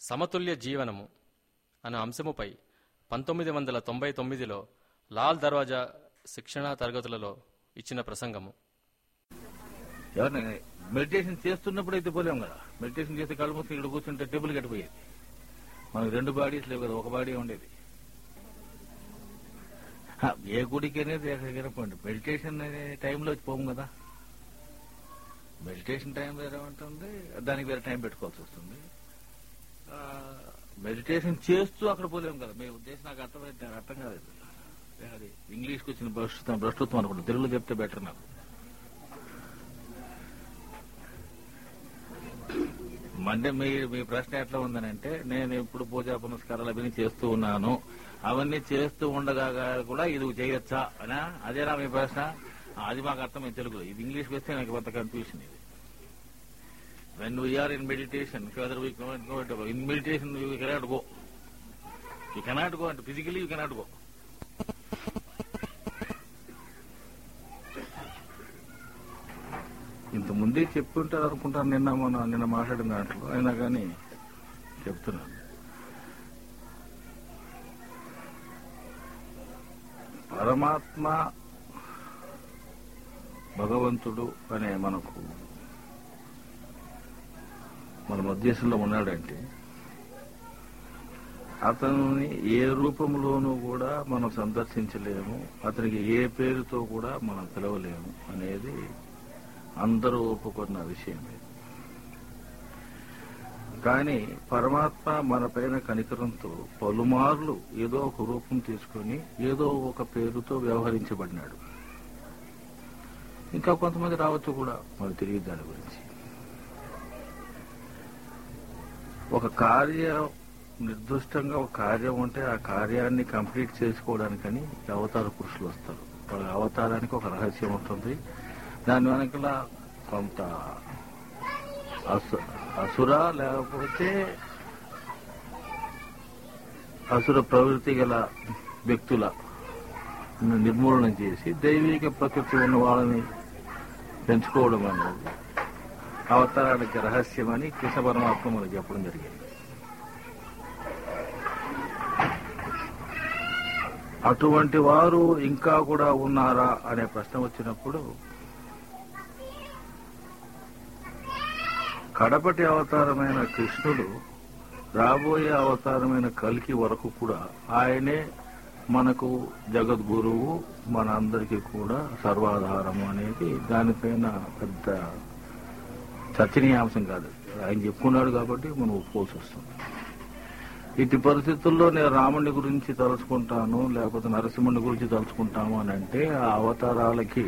సమతుల్య జీవనము అనే అంశముపై పంతొమ్మిది వందల తొంభై తొమ్మిదిలో లాల్ దర్వాజా శిక్షణా తరగతులలో ఇచ్చిన ప్రసంగము ఎవరిని మెడిటేషన్ చేస్తున్నప్పుడు అయితే పోలేం కదా మెడిటేషన్ చేస్తే కళ్ళు మూసుకుని ఇక్కడ కూర్చుంటే టేబుల్ కట్టిపోయేది మనకు రెండు బాడీస్ లేవు కదా ఒక బాడీ ఉండేది హ, ఏ గుడికి అనేది ఎక్కడికైనా పోండి మెడిటేషన్ అనే టైంలో పోము కదా మెడిటేషన్ టైం వేరే ఉంటుంది దానికి వేరే టైం పెట్టుకోవాల్సి వస్తుంది ఆ, మెడిటేషన్ చేస్తూ అక్కడ పోలేము కదా మీ ఉద్దేశం నాకు అర్థమైతే నాకు అర్థం కాలేదు అది ఇంగ్లీష్కి వచ్చిన భ్రష్టత్వం భ్రష్టత్వం అనుకుంటా తెలుగులో చెప్తే బెటర్ నాకు అంటే మీ మీ ప్రశ్న ఎట్లా ఉందనంటే నేను ఇప్పుడు పూజా పునస్కారాలు అవన్నీ చేస్తూ ఉన్నాను అవన్నీ చేస్తూ ఉండగా కూడా ఇది చేయొచ్చా అనా అదేనా మీ ప్రశ్న ఆ, అది మాకు అర్థమైంది తెలుగులో ఇది ఇంగ్లీష్ వస్తే నాకు కొంత కన్ఫ్యూషన్ ఇది when we are in meditation feather we in meditation you cannot go you cannot go అంటే ఫిజికలీ యూ కెనాట్ గో ఇంత ముందే చెప్పుంటారు అనుకుంటాను నిన్న మన నిన్న మాట్లాడిన దాంట్లో అయినా కానీ చెప్తున్నాను పరమాత్మ భగవంతుడు అనే మనకు మన ఉద్దేశంలో ఉన్నాడంటే అతన్ని ఏ రూపంలోనూ కూడా మనం సందర్శించలేము అతనికి ఏ పేరుతో కూడా మనం పిలవలేము అనేది అందరూ ఒప్పుకున్న విషయమే కానీ పరమాత్మ మన పైన కనికరంతో పలుమార్లు ఏదో ఒక రూపం తీసుకొని ఏదో ఒక పేరుతో వ్యవహరించబడినాడు ఇంకా కొంతమంది రావచ్చు కూడా మనకు తెలియదు దాని గురించి ఒక కార్యం నిర్దిష్టంగా ఒక కార్యం ఉంటే ఆ కార్యాన్ని కంప్లీట్ చేసుకోవడానికని ఈ అవతార పురుషులు వస్తారు వాళ్ళ అవతారానికి ఒక రహస్యం ఉంటుంది దాని వెనకల కొంత అసు అసుర లేకపోతే అసుర ప్రవృత్తి గల వ్యక్తుల నిర్మూలన చేసి దైవిక ప్రకృతి ఉన్న వాళ్ళని పెంచుకోవడం అనేది అవతారానికి రహస్యమని కృష్ణ పరమాత్మ మనకు చెప్పడం జరిగింది అటువంటి వారు ఇంకా కూడా ఉన్నారా అనే ప్రశ్న వచ్చినప్పుడు కడపటి అవతారమైన కృష్ణుడు రాబోయే అవతారమైన కల్కి వరకు కూడా ఆయనే మనకు జగద్గురువు మన అందరికీ కూడా సర్వాధారము అనేది దానిపైన పెద్ద చర్చనీయాంశం కాదు ఆయన చెప్పుకున్నాడు కాబట్టి మనం ఒప్పుకోవాల్సి వస్తుంది ఇటు పరిస్థితుల్లో నేను రాముడి గురించి తలుచుకుంటాను లేకపోతే నరసింహుని గురించి తలుచుకుంటాము అని అంటే ఆ అవతారాలకి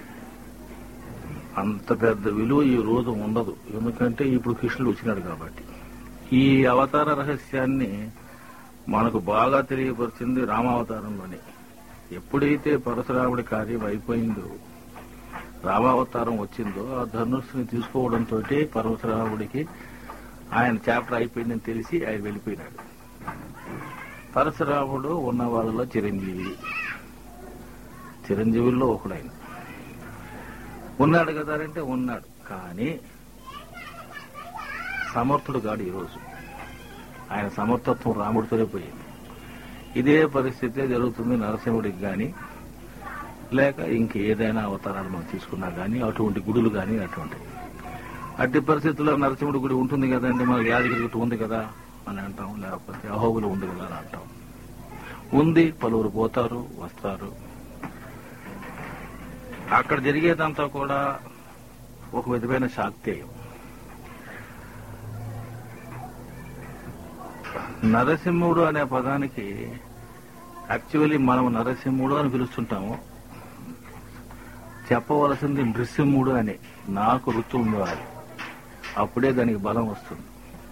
అంత పెద్ద విలువ ఈ రోజు ఉండదు ఎందుకంటే ఇప్పుడు కృష్ణుడు వచ్చినాడు కాబట్టి ఈ అవతార రహస్యాన్ని మనకు బాగా తెలియపరిచింది రామావతారంలోనే ఎప్పుడైతే పరశురాముడి కార్యం అయిపోయిందో రామావతారం వచ్చిందో ఆ ధనుస్సుని తీసుకోవడంతో పరశురాముడికి ఆయన చాప్టర్ అయిపోయిందని తెలిసి ఆయన వెళ్ళిపోయినాడు పరశురాముడు ఉన్న వాళ్ళలో చిరంజీవి చిరంజీవుల్లో ఒకడైన ఉన్నాడు కదా అంటే ఉన్నాడు కానీ సమర్థుడు కాడు ఈరోజు ఆయన సమర్థత్వం రాముడితోనే పోయింది ఇదే పరిస్థితే జరుగుతుంది నరసింహుడికి కానీ లేక ఇంకేదైనా అవతారాలు మనం తీసుకున్నా కానీ అటువంటి గుడులు కానీ అటువంటి అట్టి పరిస్థితుల్లో నరసింహుడి గుడి ఉంటుంది కదండి మనకి యాదగిరి గుట్టు ఉంది కదా అని అంటాం లేకపోతే అహోబులు ఉంది కదా అని అంటాం ఉంది పలువురు పోతారు వస్తారు అక్కడ జరిగేదంతా కూడా ఒక విధమైన శాక్తేయం నరసింహుడు అనే పదానికి యాక్చువల్లీ మనం నరసింహుడు అని పిలుస్తుంటాము చెప్పవలసింది నృసింహుడు అని నాకు రుచి ఉండాలి అప్పుడే దానికి బలం వస్తుంది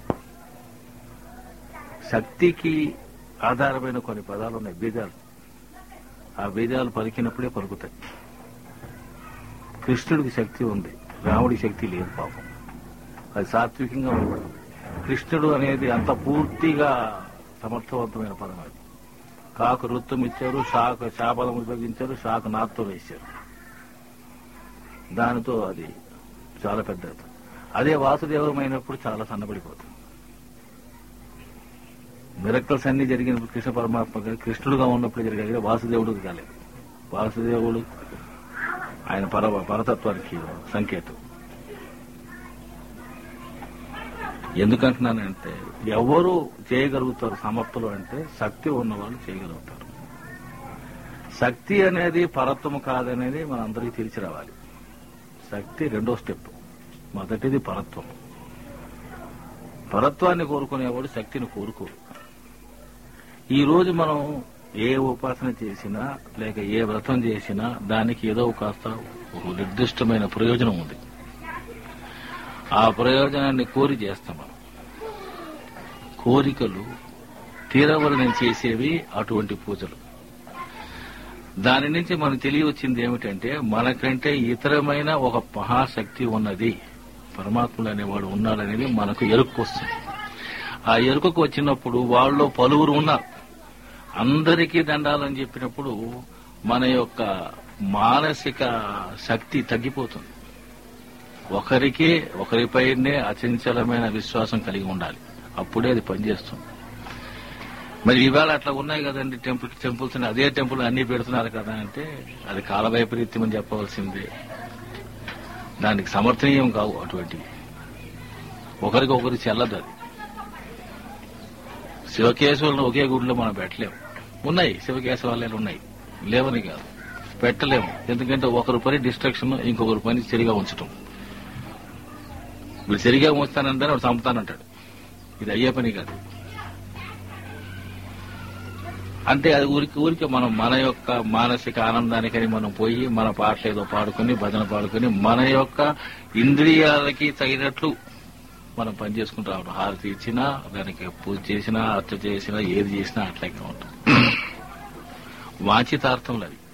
శక్తికి ఆధారమైన కొన్ని పదాలు ఉన్నాయి బీజాలు ఆ బీజాలు పలికినప్పుడే పలుకుతాయి కృష్ణుడికి శక్తి ఉంది రాముడికి శక్తి లేదు పాపం అది సాత్వికంగా ఉండదు కృష్ణుడు అనేది అంత పూర్తిగా సమర్థవంతమైన పదం అది కాకు రుత్తం ఇచ్చారు షాకు శాపలం ఉపయోగించారు షాకు నాతో వేశారు దానితో అది చాలా పెద్ద అదే వాసుదేవమైనప్పుడు చాలా సన్నబడిపోతుంది మిరక్కల్స్ అన్ని జరిగిన కృష్ణ పరమాత్మ కృష్ణుడుగా ఉన్నప్పుడు జరిగాయి కానీ వాసుదేవుడు కాలేదు వాసుదేవుడు ఆయన పర పరతత్వానికి సంకేతం ఎందుకంటున్నానంటే ఎవరు చేయగలుగుతారు సమర్థులు అంటే శక్తి ఉన్నవాళ్ళు చేయగలుగుతారు శక్తి అనేది పరత్వము కాదనేది మనందరికీ తెలిసి రావాలి శక్తి రెండో స్టెప్ మొదటిది పరత్వం పరత్వాన్ని కోరుకునేవాడు శక్తిని కోరుకోరు ఈ రోజు మనం ఏ ఉపాసన చేసినా లేక ఏ వ్రతం చేసినా దానికి ఏదో కాస్త ఒక నిర్దిష్టమైన ప్రయోజనం ఉంది ఆ ప్రయోజనాన్ని కోరి చేస్తాం మనం కోరికలు తీరవలనం చేసేవి అటువంటి పూజలు దాని నుంచి మనకు తెలియవచ్చింది ఏమిటంటే మనకంటే ఇతరమైన ఒక మహాశక్తి ఉన్నది పరమాత్ముడు అనేవాడు ఉన్నాడనేది మనకు ఎరుకు వస్తుంది ఆ ఎరుకకు వచ్చినప్పుడు వాళ్ళు పలువురు ఉన్నారు అందరికీ దండాలని చెప్పినప్పుడు మన యొక్క మానసిక శక్తి తగ్గిపోతుంది ఒకరికే ఒకరిపైనే అచంచలమైన విశ్వాసం కలిగి ఉండాలి అప్పుడే అది పనిచేస్తుంది మరి ఇవాళ అట్లా ఉన్నాయి కదండి టెంపుల్ టెంపుల్స్ అదే టెంపుల్ అన్ని పెడుతున్నారు కదా అంటే అది కాల వైపరీత్యం అని చెప్పవలసిందే దానికి సమర్థనీయం కావు అటువంటివి ఒకరికొకరు చెల్లదు అది శివకేశవులను ఒకే గుడిలో మనం పెట్టలేము ఉన్నాయి శివకేశవాలయాలు ఉన్నాయి లేవని కాదు పెట్టలేము ఎందుకంటే ఒకరి పని డిస్ట్రక్షన్ ఇంకొకరి పని సరిగా ఉంచటం వీడు సరిగా ఉంచుతానంటే వాడు చంపుతానంటాడు ఇది అయ్యే పని కాదు అంటే అది ఊరికి ఊరికి మనం మన యొక్క మానసిక ఆనందానికని మనం పోయి మన పాటలు ఏదో పాడుకుని భజన పాడుకుని మన యొక్క ఇంద్రియాలకి తగినట్లు మనం పని చేసుకుంటూ రావడం హారతి ఇచ్చినా దానికి పూజ చేసినా అర్చ చేసినా ఏది చేసినా అట్లాగే ఉంటాం వాంఛితార్థంలో అది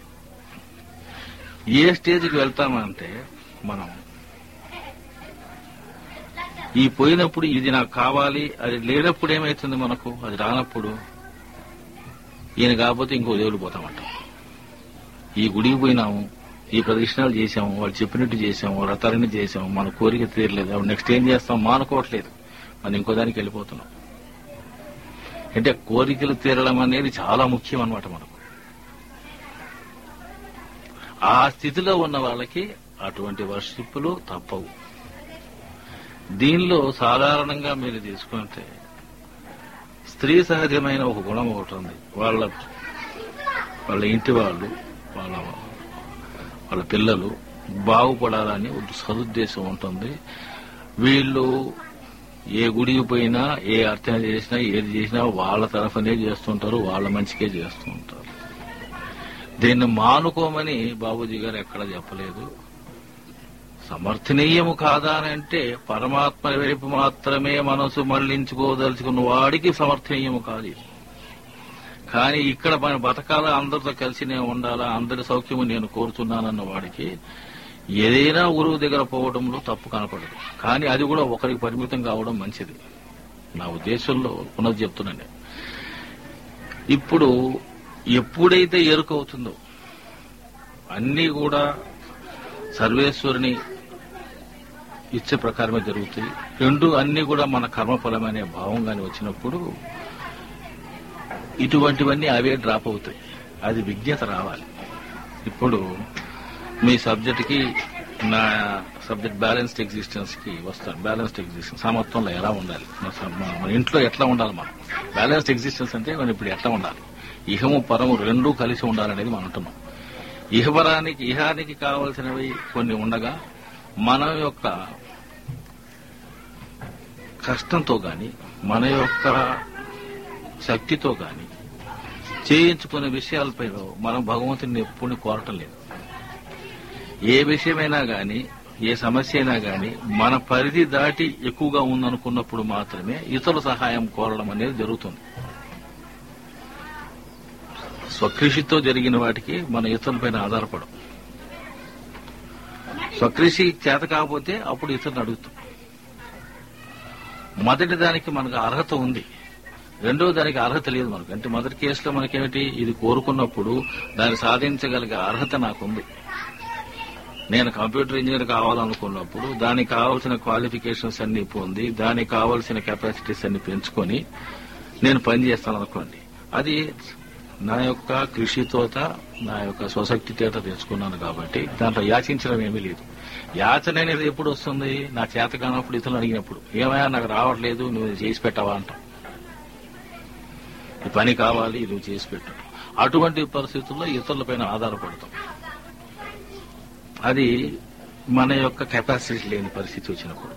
ఏ స్టేజ్కి వెళ్తామంటే మనం ఈ పోయినప్పుడు ఇది నాకు కావాలి అది లేనప్పుడు ఏమైతుంది మనకు అది రానప్పుడు ఈయన కాకపోతే ఇంకో దేవుడు పోతామంట ఈ గుడికి పోయినాము ఈ ప్రదక్షిణాలు చేసాము వాళ్ళు చెప్పినట్టు చేసాము వ్రతాలని చేసాము మన కోరిక తీరలేదు అప్పుడు నెక్స్ట్ ఏం చేస్తాం మానుకోవట్లేదు మనం ఇంకో దానికి వెళ్ళిపోతున్నాం అంటే కోరికలు తీరడం అనేది చాలా ముఖ్యం అన్నమాట మనకు ఆ స్థితిలో ఉన్న వాళ్ళకి అటువంటి వర్షిప్పులు తప్పవు దీనిలో సాధారణంగా మీరు తీసుకుంటే స్త్రీ సహజమైన ఒక గుణం ఒకటి ఉంది వాళ్ళ వాళ్ళ ఇంటి వాళ్ళు వాళ్ళ వాళ్ళ పిల్లలు బాగుపడాలని ఒక సదుద్దేశం ఉంటుంది వీళ్ళు ఏ గుడికి పోయినా ఏ అర్చన చేసినా ఏది చేసినా వాళ్ళ తరఫునే చేస్తుంటారు వాళ్ళ మంచికే చేస్తూ ఉంటారు దీన్ని మానుకోమని బాబూజీ గారు ఎక్కడ చెప్పలేదు సమర్థనీయము కాదా అని అంటే పరమాత్మ వైపు మాత్రమే మనసు మళ్లించుకోదలుచుకున్న వాడికి సమర్థనీయము కాదు ఇది. కానీ ఇక్కడ మన బతకాల అందరితో కలిసినే ఉండాలా అందరి సౌఖ్యము నేను కోరుతున్నానన్న వాడికి ఏదైనా గురువు దగ్గర పోవడంలో తప్పు కనపడదు కానీ అది కూడా ఒకరికి పరిమితం కావడం మంచిది నా ఉద్దేశంలో పునః చెప్తున్నాను ఇప్పుడు ఎప్పుడైతే ఎరుకవుతుందో అన్నీ కూడా సర్వేశ్వరుని ఇచ్చే ప్రకారమే జరుగుతాయి రెండు అన్ని కూడా మన కర్మఫలమనే భావంగానే వచ్చినప్పుడు ఇటువంటివన్నీ అవే డ్రాప్ అవుతాయి అది విజ్ఞత రావాలి ఇప్పుడు మీ సబ్జెక్ట్ కి నా సబ్జెక్ట్ బ్యాలెన్స్డ్ ఎగ్జిస్టెన్స్ కి వస్తాను బ్యాలెన్స్డ్ ఎగ్జిస్టెన్స్ సమత్వంలో ఎలా ఉండాలి మన స- మన- మన ఇంట్లో ఎట్లా ఉండాలి మనం బ్యాలెన్స్డ్ ఎగ్జిస్టెన్స్ అంటే మనం ఇప్పుడు ఎట్లా ఉండాలి ఇహము పరము రెండూ కలిసి ఉండాలనేది మనం అంటున్నాం ఇహపరానికి ఇహానికి కావలసినవి కొన్ని ఉండగా మన యొక్క కష్టంతో గాని మన యొక్క శక్తితో గాని చేయించుకునే విషయాలపై మనం భగవంతుని ఎప్పుడు కోరటం లేదు ఏ విషయమైనా గాని ఏ సమస్య అయినా గాని మన పరిధి దాటి ఎక్కువగా ఉందనుకున్నప్పుడు మాత్రమే ఇతరుల సహాయం కోరడం అనేది జరుగుతుంది స్వకృషితో జరిగిన వాటికి మన ఇతరులపైన ఆధారపడం స్వకృషి చేత కాకపోతే అప్పుడు ఇతరుని అడుగుతాం మొదటి దానికి మనకు అర్హత ఉంది రెండో దానికి అర్హత లేదు మనకు అంటే మొదటి కేసులో మనకేమిటి ఇది కోరుకున్నప్పుడు దాన్ని సాధించగలిగే అర్హత నాకుంది నేను కంప్యూటర్ ఇంజనీర్ కావాలనుకున్నప్పుడు దానికి కావాల్సిన క్వాలిఫికేషన్స్ అన్ని పొంది దానికి కావాల్సిన కెపాసిటీస్ అన్ని పెంచుకొని నేను పని చేస్తాను అనుకోండి అది నా యొక్క కృషితోత నా యొక్క స్వశక్తి చేత తెచ్చుకున్నాను కాబట్టి దాంట్లో యాచించడం ఏమీ లేదు యాచన అనేది ఎప్పుడు వస్తుంది నా చేత కానప్పుడు ఇతరులు అడిగినప్పుడు ఏమైనా నాకు రావట్లేదు నువ్వు ఇది చేసి పెట్టవా అంటాం ఈ పని కావాలి నువ్వు చేసి పెట్టు అటువంటి పరిస్థితుల్లో ఇతరులపైన ఆధారపడతాం అది మన యొక్క కెపాసిటీ లేని పరిస్థితి వచ్చినప్పుడు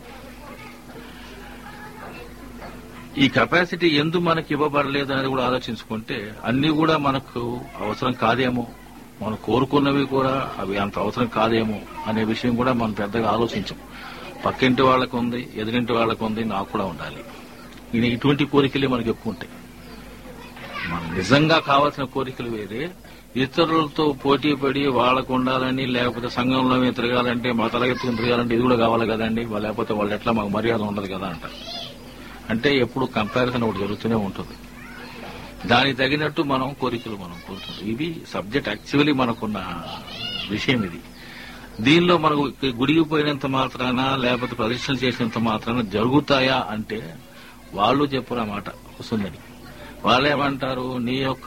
ఈ కెపాసిటీ ఎందు మనకి ఇవ్వబడలేదు అనేది కూడా ఆలోచించుకుంటే అన్ని కూడా మనకు అవసరం కాదేమో మనం కోరుకున్నవి కూడా అవి అంత అవసరం కాదేమో అనే విషయం కూడా మనం పెద్దగా ఆలోచించం పక్కింటి వాళ్ళకు ఉంది ఎదురింటి వాళ్ళకు ఉంది నాకు కూడా ఉండాలి ఇది ఇటువంటి కోరికలే మనకి ఎక్కువ ఉంటాయి మనం నిజంగా కావాల్సిన కోరికలు వేరే ఇతరులతో పోటీ పడి వాళ్ళకు ఉండాలని లేకపోతే సంఘంలో మేము తిరగాలంటే మా తలగెత్తుకుని తిరగాలంటే ఇది కూడా కావాలి కదండి వాళ్ళు లేకపోతే వాళ్ళు ఎట్లా మాకు మర్యాద ఉండదు కదా అంటారు అంటే ఎప్పుడు కంపారిజన్ ఒకటి జరుగుతూనే ఉంటుంది దానికి తగినట్టు మనం కోరికలు మనం కోరుతుంటాం ఇది సబ్జెక్ట్ యాక్చువల్లీ మనకున్న విషయం ఇది దీనిలో మనకు గుడికి పోయినంత మాత్రాన లేకపోతే ప్రదర్శనలు చేసినంత మాత్రాన జరుగుతాయా అంటే వాళ్ళు చెప్పున మాట వస్తుందని వాళ్ళు ఏమంటారు నీ యొక్క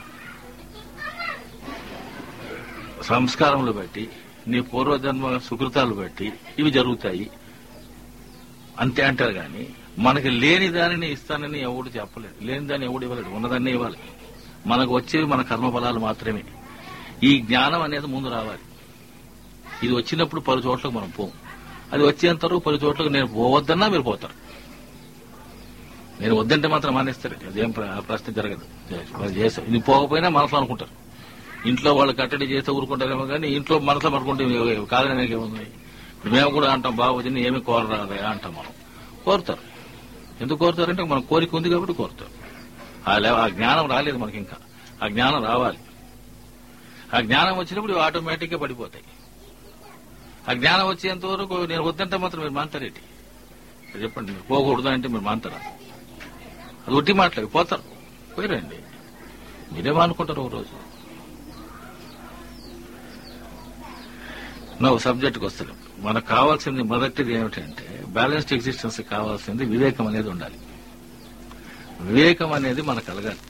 సంస్కారములు బట్టి నీ పూర్వజన్మ సుకృతాలు బట్టి ఇవి జరుగుతాయి అంతే అంటారు కానీ మనకి లేని దానిని ఇస్తానని ఎవడు చెప్పలేడు లేని దాన్ని ఎవడు ఇవ్వలేడు ఉన్నదాన్ని ఇవ్వాలి మనకు వచ్చేవి మన కర్మ ఫలాలు మాత్రమే ఈ జ్ఞానం అనేది ముందు రావాలి ఇది వచ్చినప్పుడు పలు చోట్లకు మనం పోం అది వచ్చేంత వరకు పలు చోట్లకు నేను పోవద్దన్నా మీరు పోతారు నేను వద్దంటే మాత్రం మానేస్తారు అదేం ప్ర- ప్రశ్న జరగదు వాళ్ళు చేస్తారు ఇది పోకపోయినా మనసులో అనుకుంటారు ఇంట్లో వాళ్ళు కట్టడి చేస్తే ఊరుకుంటారేమో కానీ ఇంట్లో మనసులో అనుకుంటే కాదని ఏముంది మేము కూడా అంటాం బాబు ఏమి కోరరాదా అంటాం మనం కోరుతారు ఎందుకు కోరుతారంటే మన కోరిక ఉంది కాబట్టి కోరుతారు ఆ లెవ- ఆ జ్ఞానం రాలేదు మనకి ఇంకా ఆ జ్ఞానం రావాలి ఆ జ్ఞానం వచ్చినప్పుడు ఇవి ఆటోమేటిక్ గా పడిపోతాయి ఆ జ్ఞానం వచ్చేంత వరకు నేను వద్దంటే మాత్రం మీరు మాంటారేంటి చెప్పండి మీరు పోకూడదు అంటే మీరు మాంటారా అది ఒట్టి మాటలు పోతారు పోయిరండి మీరేమనుకుంటారు ఒక రోజు నువ్వు సబ్జెక్ట్కి వస్తాను మనకు కావాల్సింది మొదటిది ఏమిటంటే బ్యాలెన్స్డ్ ఎగ్జిస్టెన్స్ కావాల్సింది వివేకం అనేది ఉండాలి వివేకం అనేది మనకు కలగాలి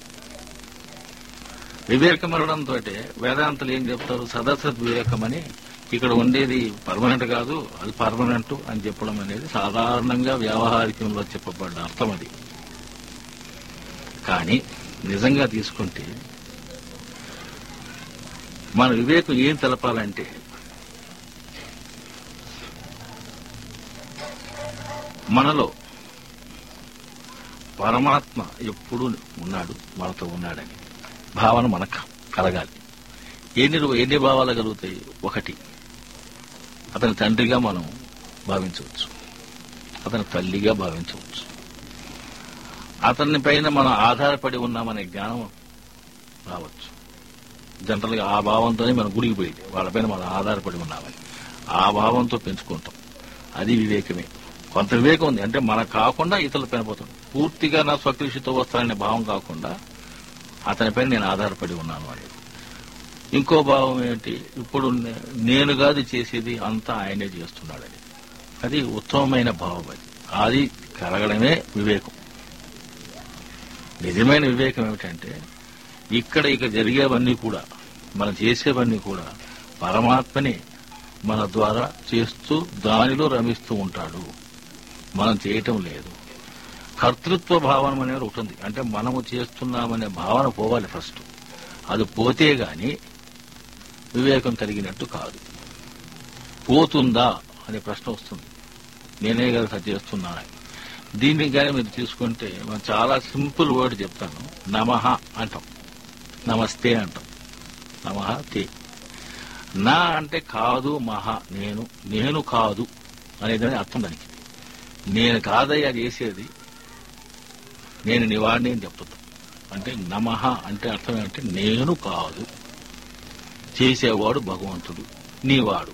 వివేకం అనడంతో వేదాంతులు ఏం చెప్తారు సదసద్ వివేకం అని ఇక్కడ ఉండేది పర్మనెంట్ కాదు అది పర్మనెంట్ అని చెప్పడం అనేది సాధారణంగా వ్యావహారికంలో చెప్పబడ్డ అర్థం అది కానీ నిజంగా తీసుకుంటే మన వివేకం ఏం తెలపాలంటే మనలో పరమాత్మ ఎప్పుడు ఉన్నాడు మనతో ఉన్నాడని భావన మనకు కలగాలి ఎన్ని రూ- ఎన్ని భావాలు కలుగుతాయి ఒకటి అతని తండ్రిగా మనం భావించవచ్చు అతని తల్లిగా భావించవచ్చు అతని పైన మనం ఆధారపడి ఉన్నామనే జ్ఞానం రావచ్చు జనరల్ గా ఆ భావంతోనే మనం గుడికి పోయేది వాళ్ళపైన మనం ఆధారపడి ఉన్నామని ఆ భావంతో పెంచుకుంటాం అది వివేకమే కొంత వివేకం ఉంది అంటే మనకు కాకుండా ఇతరుల పైన పోతాం పూర్తిగా నా స్వకృషితో వస్తాననే భావం కాకుండా అతనిపైన నేను ఆధారపడి ఉన్నాను అనేది ఇంకో భావం ఏంటి ఇప్పుడు నే- నేను కాదు చేసేది అంతా ఆయనే చేస్తున్నాడని అది ఉత్తమమైన భావం అది అది కలగడమే వివేకం నిజమైన వివేకం ఏమిటంటే ఇక్కడ ఇక జరిగేవన్నీ కూడా మనం చేసేవన్నీ కూడా పరమాత్మని మన ద్వారా చేస్తూ దానిలో రమిస్తూ ఉంటాడు మనం చేయటం లేదు కర్తృత్వ భావన అనేది ఒకటి ఉంది అంటే మనము చేస్తున్నామనే భావన పోవాలి ఫస్ట్ అది పోతే గాని వివేకం కలిగినట్టు కాదు పోతుందా అనే ప్రశ్న వస్తుంది నేనే కదా చేస్తున్నానని దీన్ని కానీ మీరు తీసుకుంటే మనం చాలా సింపుల్ వర్డ్ చెప్తాను నమః అంటాం నమస్తే అంటాం నమః తే నా అంటే కాదు మహా నేను నేను కాదు అనేది అర్థం దానికి నేను కాదయ్యా చేసేది నేను నివాడిని అని చెప్తుంది అంటే నమః అంటే అర్థం ఏంటంటే నేను కాదు చేసేవాడు భగవంతుడు నీవాడు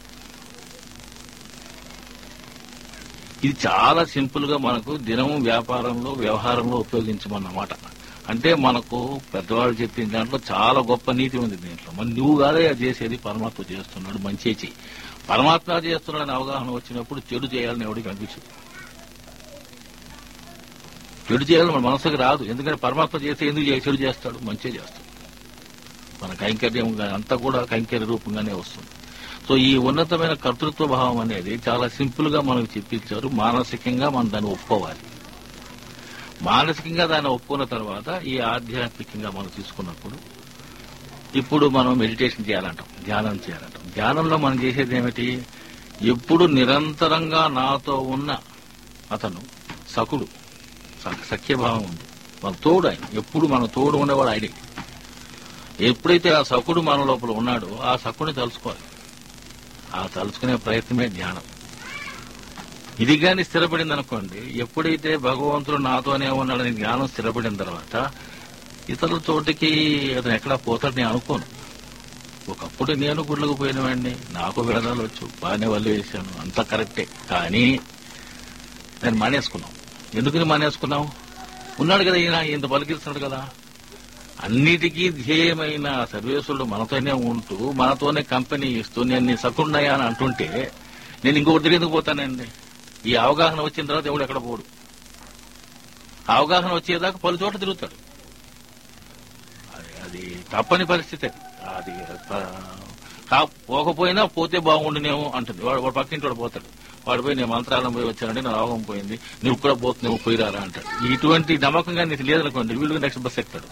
ఇది చాలా సింపుల్ గా మనకు దినం వ్యాపారంలో వ్యవహారంలో ఉపయోగించమన్నమాట అంటే మనకు పెద్దవాళ్ళు చెప్పిన దాంట్లో చాలా గొప్ప నీతి ఉంది దీంట్లో మరి నువ్వు కాదయ్యా చేసేది పరమాత్మ చేస్తున్నాడు మంచి చెయ్యి పరమాత్మ చేస్తున్నాడని అవగాహన వచ్చినప్పుడు చెడు చేయాలని ఎవడికి అనిపించదు చెడు చేయాలని మన మనసుకు రాదు ఎందుకంటే పరమాత్మ చేస్తే ఎందుకు చే- చెడు చేస్తాడు మంచిగా చేస్తాడు మన కైంకర్యం గా- అంతా కూడా కైంకర్య రూపంగానే వస్తుంది సో ఈ ఉన్నతమైన కర్తృత్వ భావం అనేది చాలా సింపుల్ గా మనకు చెప్పించారు మానసికంగా మనం దాన్ని ఒప్పుకోవాలి మానసికంగా దాన్ని ఒప్పుకున్న తర్వాత ఈ ఆధ్యాత్మికంగా మనం తీసుకున్నప్పుడు ఇప్పుడు మనం మెడిటేషన్ చేయాలంటాం ధ్యానం చేయాలంటాం ధ్యానంలో మనం చేసేది ఏమిటి ఎప్పుడు నిరంతరంగా నాతో ఉన్న అతను సకుడు స- సఖ్యభావం ఉంది మన తోడు ఆయన ఎప్పుడు మన తోడు ఉండేవాడు ఆయనే ఎప్పుడైతే ఆ సకుడు మన లోపల ఉన్నాడో ఆ సకుడిని తలుచుకోవాలి ఆ తలుచుకునే ప్రయత్నమే ధ్యానం ఇది కానీ స్థిరపడింది అనుకోండి ఎప్పుడైతే భగవంతుడు నాతోనే ఉన్నాడని జ్ఞానం స్థిరపడిన తర్వాత ఇతరుల తోటికి అతను ఎక్కడా పోతాడు నేను అనుకోను ఒకప్పుడు నేను గుళ్ళకు పోయినవాడిని నాకు వేదాలు వచ్చు బాగానే వల్లు వేశాను అంతా కరెక్టే కానీ నేను మానేసుకున్నాం ఎందుకని మానేసుకున్నాం ఉన్నాడు కదా ఈయన ఇంత పలికిస్తున్నాడు కదా అన్నిటికీ ధ్యేయమైన సర్వేశ్వరుడు మనతోనే ఉంటూ మనతోనే కంపెనీ ఇస్తూ నేను నీ సకున్నయ్యా అని అంటుంటే నేను ఇంకొకటి దగ్గర ఎందుకు పోతానండి ఈ అవగాహన వచ్చిన తర్వాత ఎవడు ఎక్కడ పోడు ఆ అవగాహన వచ్చేదాకా పలు చోట్ల తిరుగుతాడు అది- అది తప్పని పరిస్థితి అది అది ప- కా- పోకపోయినా పోతే బాగుండునేమో అంటుంది వాడు వాడు పక్కింటి వాడు పోతాడు వాడు పోయి నేను మంత్రాలను పోయి వచ్చానండి నా రోగం పోయింది నువ్వు కూడా పోతుంది నువ్వు పోయిరారా అంటాడు ఇటువంటి నమ్మకంగా నీకు లేదనుకోండి వీళ్ళు నెక్స్ట్ బస్ ఎక్కుతాడు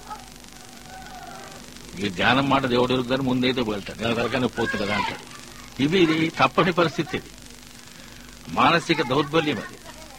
ఈ ధ్యానం మాట దేవుడు ఎరుగుతారు ముందైతే వెళ్తాడు నేను వరకనే పోతుంది కదా అంటాడు ఇవి ఇది తప్పని పరిస్థితి ఇది మానసిక దౌర్బల్యం అది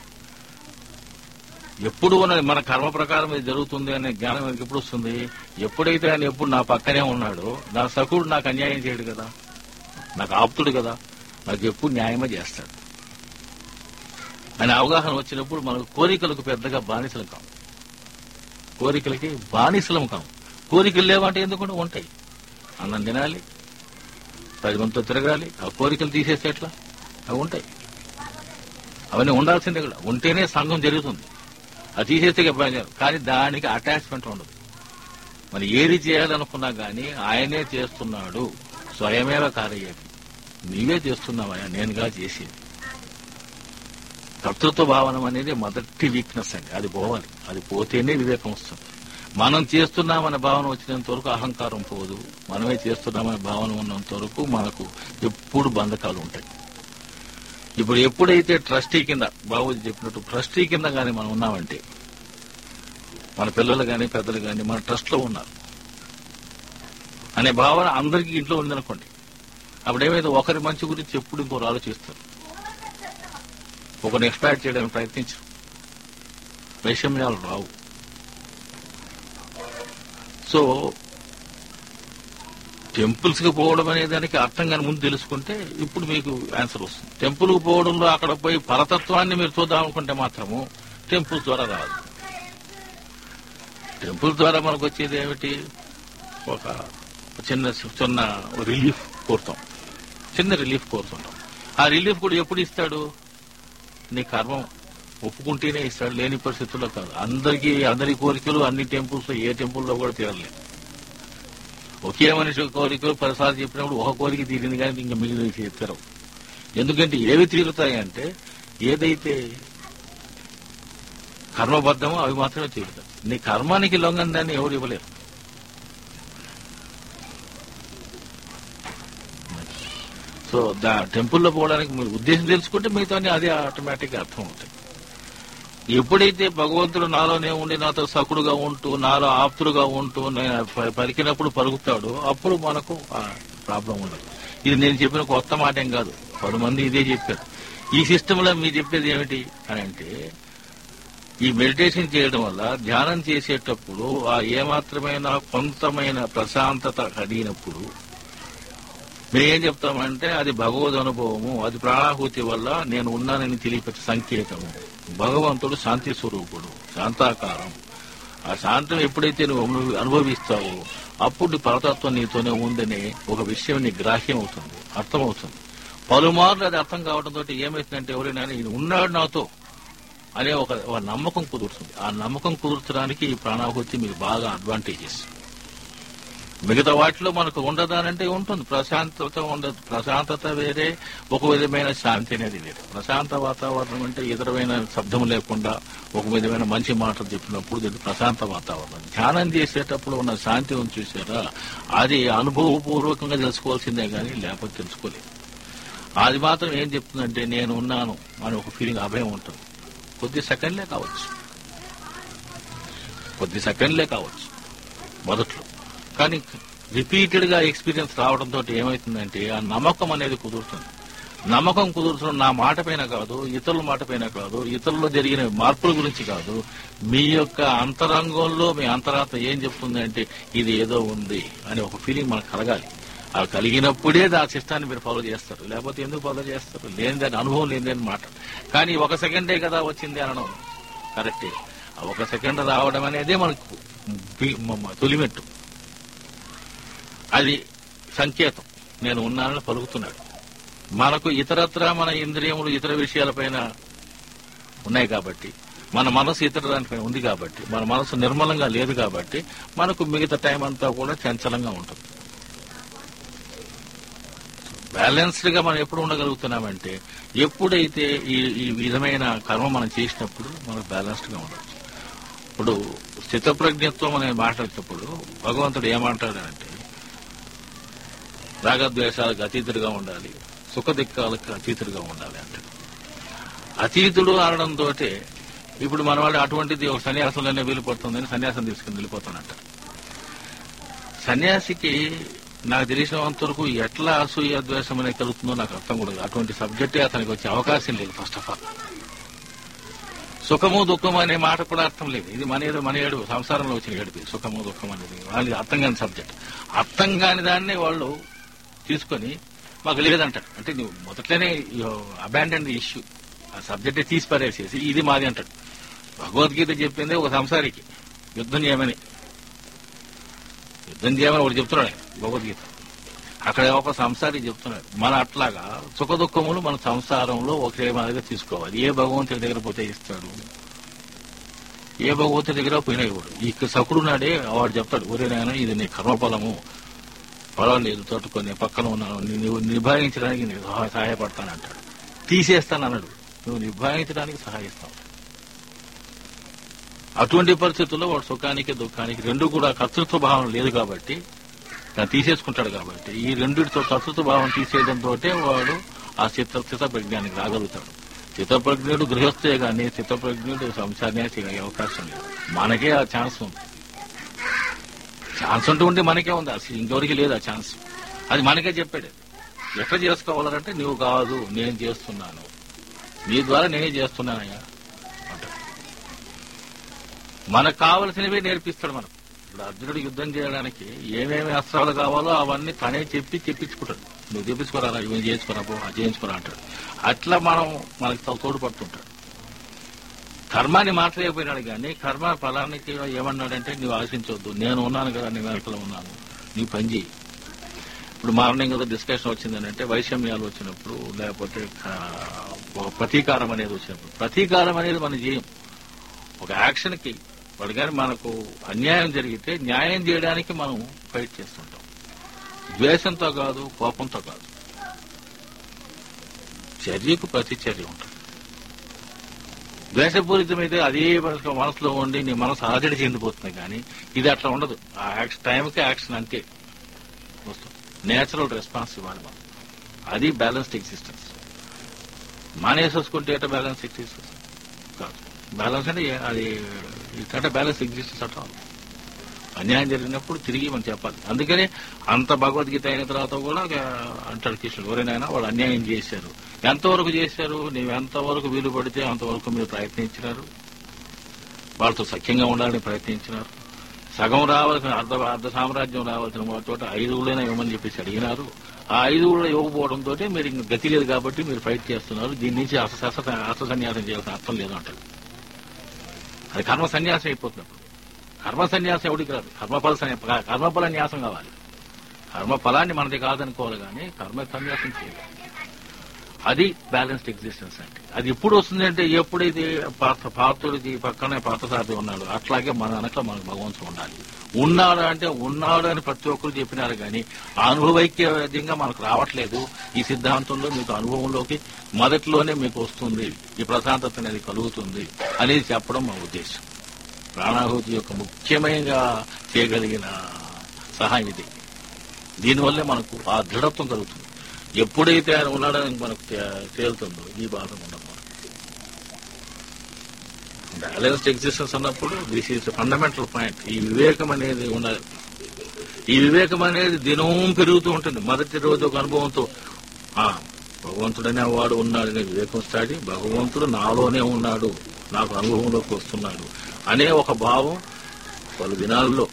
ఎప్పుడు ఉన్నది మన కర్మ ప్రకారం ఇది జరుగుతుంది అనే జ్ఞానం మనకి ఎప్పుడు వస్తుంది ఎప్పుడైతే ఆయన ఎప్పుడు నా పక్కనే ఉన్నాడో నా సకుడు నాకు అన్యాయం చేయడు కదా నాకు ఆప్తుడు కదా నాకు ఎప్పుడు న్యాయమే చేస్తాడు అనే అవగాహన వచ్చినప్పుడు మనకు కోరికలకు పెద్దగా బానిసలు కావు కోరికలకి బానిసలం కావు కోరికలు లేవంటే ఎందుకు ఉంటాయి అన్నం తినాలి పది మందితో తిరగాలి ఆ కోరికలు తీసేస్తే ఎట్లా అవి ఉంటాయి అవన్నీ ఉండాల్సిందే కూడా ఉంటేనే సంఘం జరుగుతుంది అది తీసేస్తే ఇబ్బంది లేదు. కానీ దానికి అటాచ్మెంట్ ఉండదు మరి ఏది చేయాలనుకున్నా గానీ ఆయనే చేస్తున్నాడు స్వయమేవ కార్యపి నీవే చేస్తున్నావయ్యా నేనుగా చేసేది కర్తృత్వ భావన అనేది మొదటి వీక్నెస్ అండి అది పోవాలి అది పోతేనే వివేకం వస్తుంది మనం చేస్తున్నామనే భావన వచ్చినంత వరకు అహంకారం పోదు మనమే చేస్తున్నామనే భావన ఉన్నంత వరకు మనకు ఎప్పుడు బంధకాలు ఉంటాయి ఇప్పుడు ఎప్పుడైతే ట్రస్టీ కింద బాబుజీ చెప్పినట్టు ట్రస్టీ కింద కానీ మనం ఉన్నామంటే మన పిల్లలు కానీ పెద్దలు కానీ మన ట్రస్ట్ లో ఉన్నారు అనే భావన అందరికీ ఇంట్లో ఉందనుకోండి అప్పుడేమైతే ఒకరి మంచి గురించి ఎప్పుడు ఇంకోరు ఆలోచిస్తారు ఒకరిని ఎక్స్పాక్ట్ చేయడానికి ప్రయత్నించరు వైషమ్యాలు రావు సో టెంపుల్స్ కి పోవడం అనే దానికి అర్థం కానీ ముందు తెలుసుకుంటే ఇప్పుడు మీకు ఆన్సర్ వస్తుంది టెంపుల్ కు పోవడంలో అక్కడ పోయి పరతత్వాన్ని మీరు చూద్దాం అనుకుంటే మాత్రము టెంపుల్స్ ద్వారా రాదు టెంపుల్ ద్వారా మనకు వచ్చేది ఏమిటి ఒక చిన్న చిన్న రిలీఫ్ కోరుతాం చిన్న రిలీఫ్ కోరుతుంటాం ఆ రిలీఫ్ కూడా ఎప్పుడు ఇస్తాడు నీ కర్మం ఒప్పుకుంటేనే ఇస్తాడు లేని పరిస్థితుల్లో కాదు అందరికీ అందరి కోరికలు అన్ని టెంపుల్స్ ఏ టెంపుల్లో కూడా తీరలేదు ఒకే మనిషి కోరికలు పదిసార్లు చెప్పినప్పుడు ఒక కోరిక తీరింది కానీ ఇంకా మిగిలిన తీరవు ఎందుకంటే ఏవి తీరుతాయి అంటే ఏదైతే కర్మబద్ధమో అవి మాత్రమే తీరుతాయి నీ కర్మానికి లొంగందాన్ని ఎవరు ఇవ్వలేరు సో దా టెంపుల్లో పోవడానికి మీరు ఉద్దేశం తెలుసుకుంటే మిగతా అదే ఆటోమేటిక్ గా అర్థం అవుతాయి ఎప్పుడైతే భగవంతుడు నాలోనే ఉండి నాతో సకుడుగా ఉంటూ నాలో ఆప్తుడుగా ఉంటూ నేను ప- పలికినప్పుడు పలుకుతాడు అప్పుడు మనకు ఆ ప్రాబ్లం ఉండదు ఇది నేను చెప్పిన కొత్త మాట ఏం కాదు పది మంది ఇదే చెప్పారు ఈ సిస్టమ్ లో మీరు చెప్పేది ఏమిటి అని అంటే ఈ మెడిటేషన్ చేయడం వల్ల ధ్యానం చేసేటప్పుడు ఆ ఏమాత్రమైన కొంతమైన ప్రశాంతత కలిగినప్పుడు మేము ఏం చెప్తామంటే అది భగవద్ అనుభవము అది ప్రాణాహుతి వల్ల నేను ఉన్నానని తెలియపచ్చే సంకేతము భగవంతుడు శాంతి స్వరూపుడు శాంతాకారం ఆ శాంతం ఎప్పుడైతే నువ్వు అనుభవి- అనుభవిస్తావో అప్పుడు నీ పరతత్వం నీతోనే ఉందనే ఒక విషయం నీ గ్రాహ్యం అవుతుంది అర్థమవుతుంది పలుమార్లు అది అర్థం కావడంతో ఏమవుతుందంటే ఎవరైనా ఈయన ఉన్నాడు నాతో అనే ఒక ఒక నమ్మకం కుదురుతుంది ఆ నమ్మకం కుదుర్చడానికి ఈ ప్రాణాహుతి మీకు బాగా అడ్వాంటేజెస్ మిగతా వాటిలో మనకు ఉండదానంటే ఉంటుంది ప్రశాంతత ఉండదు ప్రశాంతత వేరే ఒక విధమైన శాంతి అనేది వేరే ప్రశాంత వాతావరణం అంటే ఎదురమైన శబ్దం లేకుండా ఒక విధమైన మంచి మాటలు చెప్పినప్పుడు ఇది ప్రశాంత వాతావరణం ధ్యానం చేసేటప్పుడు ఉన్న శాంతి ఉంది చూసారా అది అనుభవపూర్వకంగా తెలుసుకోవాల్సిందే కానీ లేకపోతే తెలుసుకోలేదు అది మాత్రం ఏం చెప్తుందంటే నేను ఉన్నాను అని ఒక ఫీలింగ్ అభయం ఉంటుంది కొద్ది సెకండ్లే కావచ్చు కొద్ది సెకండ్లే కావచ్చు మొదట్లో కానీ రిపీటెడ్ గా ఎక్స్పీరియన్స్ రావడంతో ఏమవుతుందంటే ఆ నమ్మకం అనేది కుదురుతుంది నమ్మకం కుదురుతున్న నా మాట పైన కాదు ఇతరుల మాట పైన కాదు ఇతరుల్లో జరిగిన మార్పుల గురించి కాదు మీ యొక్క అంతరంగంలో మీ అంతరాత్మ ఏం చెప్తుంది అంటే ఇది ఏదో ఉంది అని ఒక ఫీలింగ్ మనకు కలగాలి అవి కలిగినప్పుడే ఆ సిస్టాన్ని మీరు ఫాలో చేస్తారు లేకపోతే ఎందుకు ఫాలో చేస్తారు లేనిదని అనుభవం లేనిదని మాట కానీ ఒక సెకండే కదా వచ్చింది అనడం కరెక్టే ఆ ఒక సెకండ్ రావడం అనేదే మనకు బి- మ- మ- తొలిమెట్టు అది సంకేతం నేను ఉన్నానని పలుకుతున్నాడు మనకు ఇతరత్ర మన ఇంద్రియములు ఇతర విషయాలపైన ఉన్నాయి కాబట్టి మన మనసు ఇతర దానిపైన ఉంది కాబట్టి మన మనసు నిర్మలంగా లేదు కాబట్టి మనకు మిగతా టైం అంతా కూడా చంచలంగా ఉంటుంది బ్యాలెన్స్డ్ గా మనం ఎప్పుడు ఉండగలుగుతున్నామంటే ఎప్పుడైతే ఈ ఈ విధమైన కర్మ మనం చేసినప్పుడు మనకు బ్యాలెన్స్డ్ గా ఉండొచ్చు ఇప్పుడు స్థితప్రజ్ఞత్వం అనే మాట్లాడేటప్పుడు భగవంతుడు ఏమంటాడంటే రాగద్వేషాలకు అతీతుడిగా ఉండాలి సుఖ దిక్కాలకు అతీతుడిగా ఉండాలి అంటే అతీతుడు అనడంతో ఇప్పుడు మన వాళ్ళు అటువంటిది ఒక సన్యాసంలోనే వెళ్ళిపోతుందని సన్యాసం తీసుకుని వెళ్ళిపోతానంట సన్యాసికి నాకు తెలిసినంత వరకు ఎట్లా అసూయ ద్వేషం అనేది కలుగుతుందో నాకు అర్థం కూడా కాదు. అటువంటి సబ్జెక్టే అతనికి వచ్చే అవకాశం లేదు ఫస్ట్ ఆఫ్ ఆల్ సుఖము దుఃఖము అనే మాట కూడా అర్థం లేదు ఇది మన ఏదో మన ఏడు సంసారంలో వచ్చిన ఏడుపు ఇది. సుఖము దుఃఖం అనేది వాళ్ళకి అర్థం కాని సబ్జెక్ట్ అర్థం కాని దాన్ని వాళ్ళు తీసుకొని మాకు లేదంటాడు అంటే నువ్వు మొదట్లోనే అబాండన్ ఇష్యూ ఆ సబ్జెక్ట్ తీసి పరేసేసి ఇది మాది అంటాడు భగవద్గీత చెప్పింది ఒక సంసారికి యుద్ధం చేయమని యుద్ధం చేయమని ఒకటి చెప్తున్నాడు ఆయన, భగవద్గీత అక్కడ ఒక సంసారి చెప్తున్నాడు మన అట్లాగా సుఖ దుఃఖములు మన సంసారంలో ఒకే మాదిరిగా తీసుకోవాలి ఏ భగవంతుడి దగ్గర పోతే ఇస్తాడు ఏ భగవంతుడి దగ్గర పోయినా ఇవ్వడు ఈ సకుడు నాడే వాడు చెప్తాడు ఒరే నాయన ఇది నీ కర్మఫలము పర్వాలేదు తట్టుకొని పక్కన ఉన్నాను నీ- నువ్వు నిభాయించడానికి నేను సహా- సహాయపడతానంటాడు తీసేస్తానన్నాడు నువ్వు నిభాయించడానికి సహాయిస్తావు అటువంటి పరిస్థితుల్లో వాడు సుఖానికి దుఃఖానికి రెండు కూడా కర్తృత్వ భావం లేదు కాబట్టి దాన్ని తీసేసుకుంటాడు కాబట్టి ఈ రెండిటితో కర్తృత్వ భావం తీసేయడంతో వాడు ఆ చిత్త చిత్తప్రజ్ఞానికి రాగలుగుతాడు చిత్తప్రజ్ఞుడు గృహస్థే గాని చిత్తప్రజ్ఞుడు సంసాన్యాసి అయ్యే అవకాశం లేదు మనకే ఆ ఛాన్స్ ఉంది ఛాన్స్ ఉంటూ ఉంటే మనకే ఉంది అసలు ఇంకెవరికి లేదు ఆ ఛాన్స్ అది మనకే చెప్పాడు ఎట్లా చేసుకోవాలంటే నువ్వు కాదు నేను చేస్తున్నాను నీ ద్వారా నేనే చేస్తున్నానయ్యా అంటాడు మనకు కావలసినవి నేర్పిస్తాడు మనకు ఇప్పుడు అర్జునుడు యుద్ధం చేయడానికి ఏమేమి అస్త్రాలు కావాలో అవన్నీ తనే చెప్పి చెప్పించుకుంటాడు నువ్వు చెప్పించుకోరా ఇవి చేసుకోరా పో అది చేయించుకోరా అంటాడు అట్లా మనం మనకి తో- తోడ్పడుతుంటాడు కర్మాన్ని మాట్లాడకపోయినాడు కానీ కర్మ ఫలానికి ఏమన్నాడంటే నువ్వు ఆశించవద్దు నేను ఉన్నాను కదా నీ వెనకలో ఉన్నాను నీ పని చేయి ఇప్పుడు మార్నింగ్ కదా డిస్కషన్ వచ్చిందని అంటే వైషమ్యాలు వచ్చినప్పుడు లేకపోతే ఆ, ఒక ప్రతీకారం అనేది వచ్చినప్పుడు ప్రతీకారం అనేది మనం చేయం ఒక యాక్షన్ కి వాడు కానీ మనకు అన్యాయం జరిగితే న్యాయం చేయడానికి మనం ఫైట్ చేస్తుంటాం ద్వేషంతో కాదు కోపంతో కాదు చర్యకు ప్రతి చర్య ఉంటుంది ద్వేషపూరితమైతే అదే మనసు మనసులో ఉండి నీ మనసు అలజడి చెందిపోతుంది కానీ ఇది అట్లా ఉండదు ఆ యాక్షన్ టైంకి యాక్షన్ అంతే వస్తుంది నేచురల్ రెస్పాన్స్ ఇవ్వాలి మనం అది బ్యాలెన్స్డ్ ఎగ్జిస్టెన్స్ మానేసేసుకుంటే ఎట్లా బ్యాలెన్స్ ఎగ్జిస్టెన్స్ కాదు బ్యాలెన్స్ అంటే ఏ- అది ఇట్లా బ్యాలెన్స్ ఎగ్జిస్టెన్స్ అట్లా అన్యాయం జరిగినప్పుడు తిరిగి మనం చెప్పాలి అందుకని అంత భగవద్గీత అయిన తర్వాత కూడా ఆ, అంటాడు కృష్ణుడు ఎవరైనా వాళ్ళు అన్యాయం చేశారు ఎంతవరకు చేశారు నీవు ఎంతవరకు వీలు పడితే అంతవరకు మీరు ప్రయత్నించినారు వాళ్ళతో సఖ్యంగా ఉండాలని ప్రయత్నించినారు సగం రావాల్సిన అర్ధ అర్ధ సామ్రాజ్యం రావాల్సిన ఒక చోట ఐదు ఊళ్ళైనా ఇవ్వమని చెప్పేసి అడిగినారు ఆ ఐదు ఊళ్ళో ఇవ్వకపోవడంతో మీరు ఇంక గతి లేదు కాబట్టి మీరు ఫైట్ చేస్తున్నారు దీని నుంచి అస అస- అస సన్యాసం చేయాల్సిన అర్థం లేదు అంటారు అది కర్మ సన్యాసం అయిపోతున్నప్పుడు కర్మ సన్యాసం ఎవడికి రాదు కర్మఫల సన్యా- కర్మఫల న్యాసం కావాలి కర్మ ఫలాన్ని మనది కాదనుకోవాలి కానీ కర్మ సన్యాసం చేయాలి అది బ్యాలెన్స్డ్ ఎగ్జిస్టెన్స్ అంటే అది ఎప్పుడు వస్తుంది అంటే ఎప్పుడైతే పాత పాత్రుడికి పక్కనే పాతసారి ఉన్నాడు అట్లాగే మన వెనక మనకు భగవంతుడు ఉండాలి ఉన్నాడు అంటే ఉన్నాడు అని ప్రతి ఒక్కరు చెప్పినారు కానీ అనుభవైక్యంగా మనకు రావట్లేదు ఈ సిద్ధాంతంలో మీకు అనుభవంలోకి మొదట్లోనే మీకు వస్తుంది ఈ ప్రశాంతత అనేది కలుగుతుంది అనేది చెప్పడం మా ఉద్దేశం ప్రాణాహుతి యొక్క ముఖ్యమైన చేయగలిగిన సహాయం ఇది దీనివల్లే మనకు ఆ దృఢత్వం కలుగుతుంది ఎప్పుడైతే ఆయన ఉన్నాడని మనకు తే- తేలుతుందో ఈ బాధ ఉండదు మనకు బ్యాలెన్స్డ్ ఎగ్జిస్టెన్స్ అన్నప్పుడు దిస్ ఈస్ ఫండమెంటల్ పాయింట్ ఈ వివేకం అనేది ఉండాలి ఈ వివేకం అనేది దినం పెరుగుతూ ఉంటుంది మొదటి రోజు ఒక అనుభవంతో ఆ భగవంతుడనే వాడు ఉన్నాడనే వివేకం స్టార్ట్ అయ్యి, భగవంతుడు నాలోనే ఉన్నాడు నాకు అనుభవంలోకి వస్తున్నాడు అనే ఒక భావం పలు దినాల్లో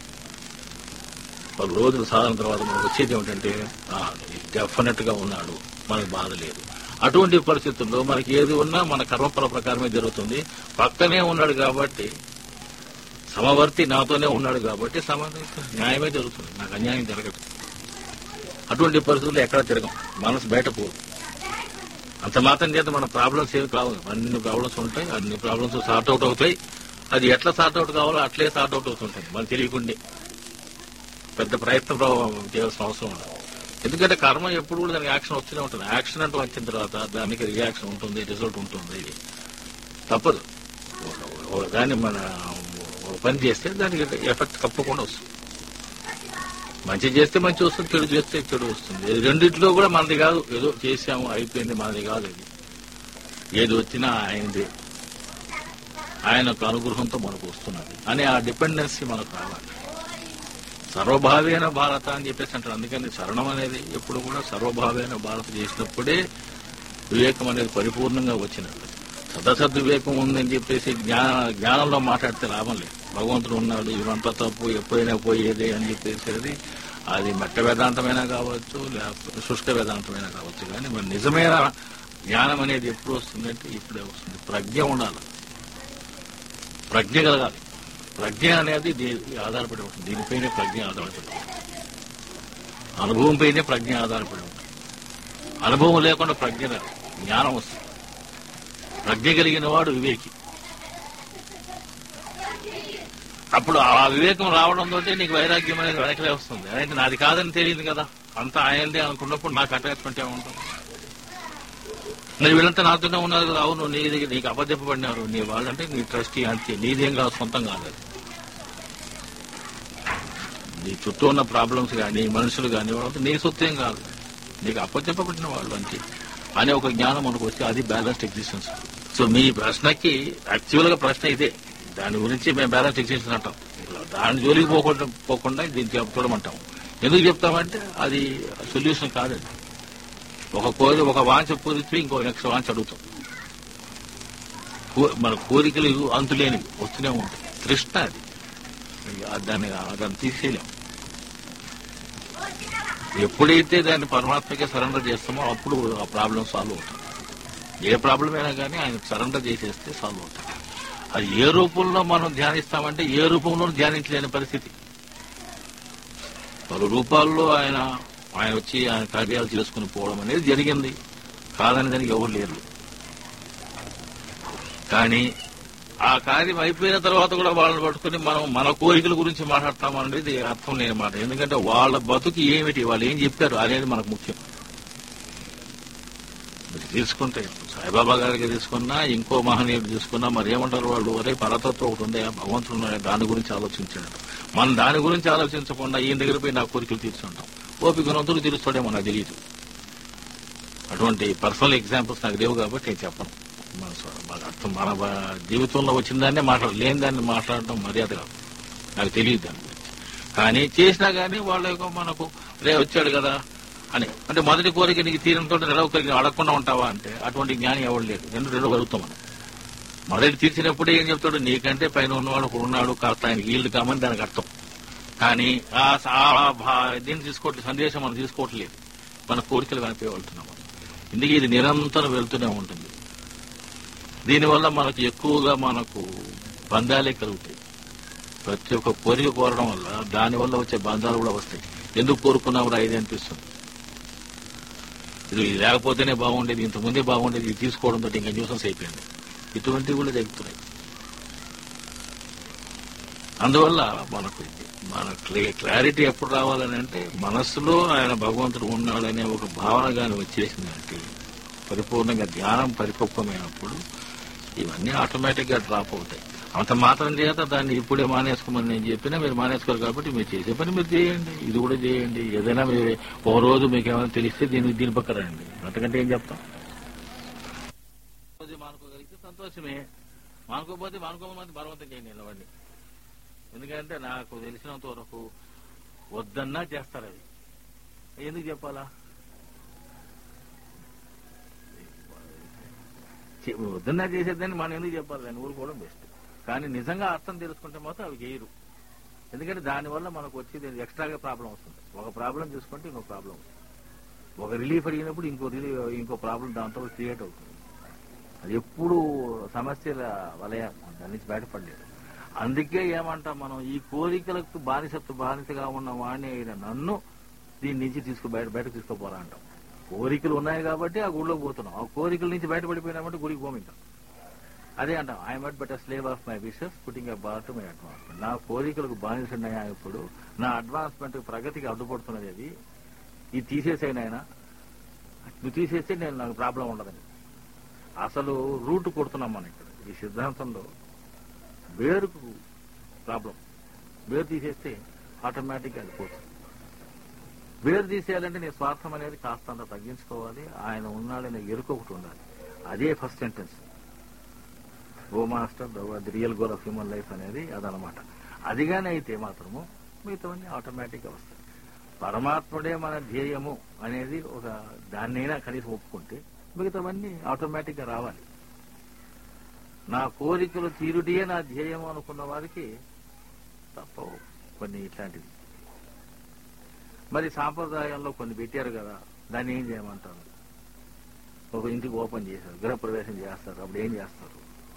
పలు రోజుల సాధన తర్వాత మనకు వచ్చేది ఏమిటంటే డెఫినెట్ గా ఉన్నాడు మనకు బాధ లేదు అటువంటి పరిస్థితుల్లో మనకి ఏది ఉన్నా మన కర్మఫల ప్రకారమే జరుగుతుంది పక్కనే ఉన్నాడు కాబట్టి సమవర్తి నాతోనే ఉన్నాడు కాబట్టి సమ న్యాయమే జరుగుతుంది నాకు అన్యాయం జరగదు అటువంటి పరిస్థితుల్లో ఎక్కడ తిరగం మనసు బయట పోదు అంత మాత్రం చేత మన ప్రాబ్లమ్స్ ఏమి కావు అన్ని ప్రాబ్లమ్స్ ఉంటాయి అన్ని ప్రాబ్లమ్స్ సార్ట్ అవుట్ అవుతాయి అది ఎట్లా సార్ట్ అవుట్ కావాలో అట్లే సార్ట్ అవుట్ అవుతుంటుంది మనకు తెలియకుండే పెద్ద ప్రయత్నం ప్ర- చేయాల్సిన అవసరం ఉండదు ఎందుకంటే కర్మ ఎప్పుడు కూడా దానికి యాక్షన్ వస్తూనే ఉంటుంది యాక్షన్ అంటూ వచ్చిన తర్వాత దానికి రియాక్షన్ ఉంటుంది రిజల్ట్ ఉంటుంది ఇది తప్పదు ఒక- ఒక దాన్ని మన ఒక పని చేస్తే దానికి ఎఫెక్ట్ తప్పకుండా వస్తుంది మంచి చేస్తే మంచి వస్తుంది చెడు చేస్తే చెడు వస్తుంది ఇది రెండిట్లో కూడా మనది కాదు ఏదో చేసాము అయిపోయింది మనది కాదు ఇది ఏది వచ్చినా ఆయనది ఆయన యొక్క అనుగ్రహంతో మనకు వస్తున్నది అనే ఆ డిపెండెన్సీ మనకు రావాలి సర్వభావేన భారత అని చెప్పేసి అంటారు అందుకని శరణం అనేది ఎప్పుడు కూడా సర్వభావేన భారత చేసినప్పుడే వివేకం అనేది పరిపూర్ణంగా వచ్చినట్టు సదసద్ వివేకం ఉందని చెప్పేసి జ్ఞాన జ్ఞానంలో మాట్లాడితే లాభం లేదు భగవంతుడు ఉన్నాడు ఇవంతా తప్పు ఎప్పుడైనా పోయేది అని చెప్పేసి అది అది మట్ట వేదాంతమైనా కావచ్చు లేకపోతే శుష్క వేదాంతమైనా కావచ్చు కానీ మరి నిజమైన జ్ఞానం అనేది ఎప్పుడు వస్తుందంటే ఇప్పుడే వస్తుంది ప్రజ్ఞ ఉండాలి ప్రజ్ఞ కలగాలి ప్రజ్ఞ అనేది దీనికి ఆధారపడి ఉంటుంది దీనిపైనే ప్రజ్ఞ ఆధారపడి ఉంటుంది అనుభవంపైనే ప్రజ్ఞ ఆధారపడి ఉంటుంది అనుభవం లేకుండా ప్రజ్ఞ రాదు జ్ఞానం వస్తుంది ప్రజ్ఞ కలిగిన వాడు వివేకి అప్పుడు ఆ వివేకం రావడంతో నీకు వైరాగ్యం అనేది వెనకలే వస్తుంది అయితే నాది కాదని తెలియదు కదా అంతా ఆయనదే అనుకున్నప్పుడు నాకు అటాచ్మెంట్ ఏముంటుంది మరి వీళ్ళంతా నాతోనే ఉన్నారు కదా అవును నీ దగ్గర నీకు అబద్ధపడినారు నీ వాళ్ళంటే నీ ట్రస్టీ అంతే నీదేం కాదు సొంతం కాదు అది. నీ చుట్టూ ఉన్న ప్రాబ్లమ్స్ కానీ మనుషులు కానీ వాళ్ళంతా నీ సొత్తేం కాదు నీకు అప్పచెప్పబడిన వాళ్ళు అంతే అనే ఒక జ్ఞానం మనకు వస్తే అది బ్యాలెన్స్డ్ ఎగ్జిస్టెన్స్ సో మీ ప్రశ్నకి యాక్చువల్ గా ప్రశ్న ఇదే దాని గురించి మేము బ్యాలెన్స్ ఎగ్జిస్టెన్స్ అంటాం దాని జోలికి పోకుండా పోకుండా దీన్ని చూడమంటాం ఎందుకు చెప్తామంటే అది సొల్యూషన్ కాదండి ఒక కోరి ఒక వాంఛ పూరిస్తే ఇంకో నెక్స్ట్ వాంఛ అడుగుతాం కో- మన కోరికలు అంతులేనివి వస్తూనే ఉంటాయి తృష్ణ అది ఇక దాన్ని దాన్ని తీసేయలేం ఎప్పుడైతే దాన్ని పరమాత్మకే సరెండర్ చేస్తామో అప్పుడు ఆ ప్రాబ్లం సాల్వ్ అవుతుంది ఏ ప్రాబ్లం అయినా కానీ ఆయన సరెండర్ చేసేస్తే సాల్వ్ అవుతుంది అది ఏ రూపంలో మనం ధ్యానిస్తామంటే ఏ రూపంలో ధ్యానించలేని పరిస్థితి పలు రూపాల్లో ఆయన ఆయన వచ్చి ఆయన కార్యాలు చేసుకుని పోవడం అనేది జరిగింది కాదని దానికి ఎవరు లేరు కానీ ఆ కార్యం అయిపోయిన తర్వాత కూడా వాళ్ళని పట్టుకుని మనం మన కోరికల గురించి మాట్లాడతాం అనేది అర్థం లేని మాట ఎందుకంటే వాళ్ళ బతుకు ఏమిటి వాళ్ళు ఏం చెప్పారు అనేది మనకు ముఖ్యం మీరు తీసుకుంటే సాయిబాబా గారికి తీసుకున్నా ఇంకో మహనీయుడు తీసుకున్నా మరి ఏమంటారు వాళ్ళు ఒరే పరతత్వం ఒకటి ఉందే భగవంతుడు ఉన్నాడే, దాని గురించి ఆలోచించాడు మనం దాని గురించి ఆలోచించకుండా ఈయన దగ్గర పోయి నా కోరికలు తీర్చుంటాం ఓపిక ఉన్నందుకు తీరుస్తాడేమో నాకు తెలియదు అటువంటి పర్సనల్ ఎగ్జాంపుల్స్ నాకు లేవు కాబట్టి నేను చెప్పను మన స్వ- మన అర్థం మన బ- జీవితంలో వచ్చిన దాన్నే మాట్లాడ లేని దాన్ని మాట్లాడడం మర్యాద కాదు నాకు తెలియదు దాని గురించి కానీ చేసినా కానీ వాళ్ళ యొక్క మనకు రే వచ్చాడు కదా అని అంటే మొదటి కోరిక నీకు తీరంతో రెండవ కోరిక అడగకుండా ఉంటావా అంటే అటువంటి జ్ఞానం ఎవరు లేదు రెండు రెండు కలుగుతాం మనం మొదటి తీర్చినప్పుడే ఏం చెప్తాడు నీకంటే పైన ఉన్నవాడు ఒకడు ఉన్నాడు కాస్త ఆయనకి ఈల్డ్ కామని దానికి అర్థం కానీ ఆ స- ఆ భా- దీన్ని తీసుకోవట్లేదు సందేశం మనం తీసుకోవట్లేదు మన కోరికలు కనిపే వెళ్తున్నాం మనం. ఇందుకే ఇది నిరంతరం వెళ్తూనే ఉంటుంది దీనివల్ల మనకు ఎక్కువగా మనకు బంధాలే కలుగుతాయి ప్రతి ఒక్క కోరిక కోరడం వల్ల దానివల్ల వచ్చే బంధాలు కూడా వస్తాయి ఎందుకు కోరుకున్నావు రా ఇది అనిపిస్తుంది ఇది లేకపోతేనే బాగుండేది ఇంతకుముందే బాగుండేది ఇది తీసుకోవడంతో ఇంకా న్యూసెన్స్ అయిపోయింది ఇటువంటివి కూడా జరుగుతున్నాయి అందువల్ల మనకు మన క్లి- క్లారిటీ ఎప్పుడు రావాలని అంటే మనస్సులో ఆయన భగవంతుడు ఉన్నాడనే ఒక భావన కానీ వచ్చేసిందంటే పరిపూర్ణంగా ధ్యానం పరిపక్వమైనప్పుడు ఇవన్నీ ఆటోమేటిక్ గా డ్రాప్ అవుతాయి అంత మాత్రం చేత దాన్ని ఇప్పుడే మానేసుకోమని నేను చెప్పినా మీరు మానేసుకోరు కాబట్టి మీరు చేసే పని మీరు చేయండి ఇది కూడా చేయండి ఏదైనా మీరు ఓ రోజు మీకు ఏమైనా తెలిస్తే దీనికి దీని పక్క రండి అంతకంటే ఏం చెప్తాం రోజు మానుకోగలిగితే సంతోషమే మానుకోకపోతే మానుకోమని బలవంతం చేయండి నిలవండి ఎందుకంటే నాకు తెలిసినంత వరకు వద్దన్నా చేస్తారు అది ఎందుకు చెప్పాలా చె- వద్దన్నా చేసేదాన్ని మనం ఎందుకు చెప్పాలి దాన్ని ఊరుకోవడం బెస్ట్ కానీ నిజంగా అర్థం తెలుసుకుంటే మాత్రం అవి చేయరు ఎందుకంటే దానివల్ల మనకు వచ్చేది ఎక్స్ట్రాగా ప్రాబ్లం వస్తుంది ఒక ప్రాబ్లం చూసుకుంటే ఇంకో ప్రాబ్లం వస్తుంది ఒక రిలీఫ్ అడిగినప్పుడు ఇంకో రిలీఫ్ ఇంకో ప్రాబ్లం దాంతో క్రియేట్ అవుతుంది అది ఎప్పుడు సమస్యల వలయం దాని నుంచి బయటపడలేదు అందుకే ఏమంటాం మనం ఈ కోరికలకు బానిసత్వ బానిసగా ఉన్న వాణ్ణి అయిన నన్ను దీని నుంచి తీసుకు బయట బయట తీసుకోపోరా అంటాం కోరికలు ఉన్నాయి కాబట్టి ఆ గుడిలోకి పోతున్నాం ఆ కోరికల నుంచి బయటపడిపోయినామంటే గుడికి పోమింటాం అదే అంటాం I must but slave of my wishes putting a bar to my advancement నా కోరికలకు బానిసన్నాయా ఇప్పుడు నా అడ్వాన్స్మెంట్ ప్రగతికి అడ్డుపడుతున్నది అది ఇది తీసేసేనాయన నువ్వు తీసేస్తే నేను నాకు ప్రాబ్లం ఉండదని అసలు రూట్ కొడుతున్నాం మనం ఇక్కడ ఈ సిద్ధాంతంలో వేరుకు ప్రాబ్లం వేరు తీసేస్తే ఆటోమేటిక్గా అది పోతుంది వేరు తీసేయాలంటే నీ స్వార్థం అనేది కాస్తంత తగ్గించుకోవాలి ఆయన ఉన్నాడనే ఎరుక ఒకటి ఉండాలి అదే first sentence go master the real goal of human life అనేది అదనమాట అదిగానే అయితే మాత్రము మిగతావన్నీ ఆటోమేటిక్గా వస్తాయి పరమాత్ముడే మన ధ్యేయము అనేది ఒక దాన్నైనా కనీసం ఒప్పుకుంటే మిగతావన్నీ ఆటోమేటిక్గా రావాలి నా కోరికలు తీరుడియే నా ధ్యేయం అనుకున్న వారికి తప్పవు కొన్ని ఇట్లాంటివి మరి సాంప్రదాయంలో కొన్ని పెట్టారు కదా దాన్ని ఏం చేయమంటారు ఒక ఇంటికి ఓపెన్ చేశారు గృహప్రవేశం చేస్తారు అప్పుడు ఏం చేస్తారు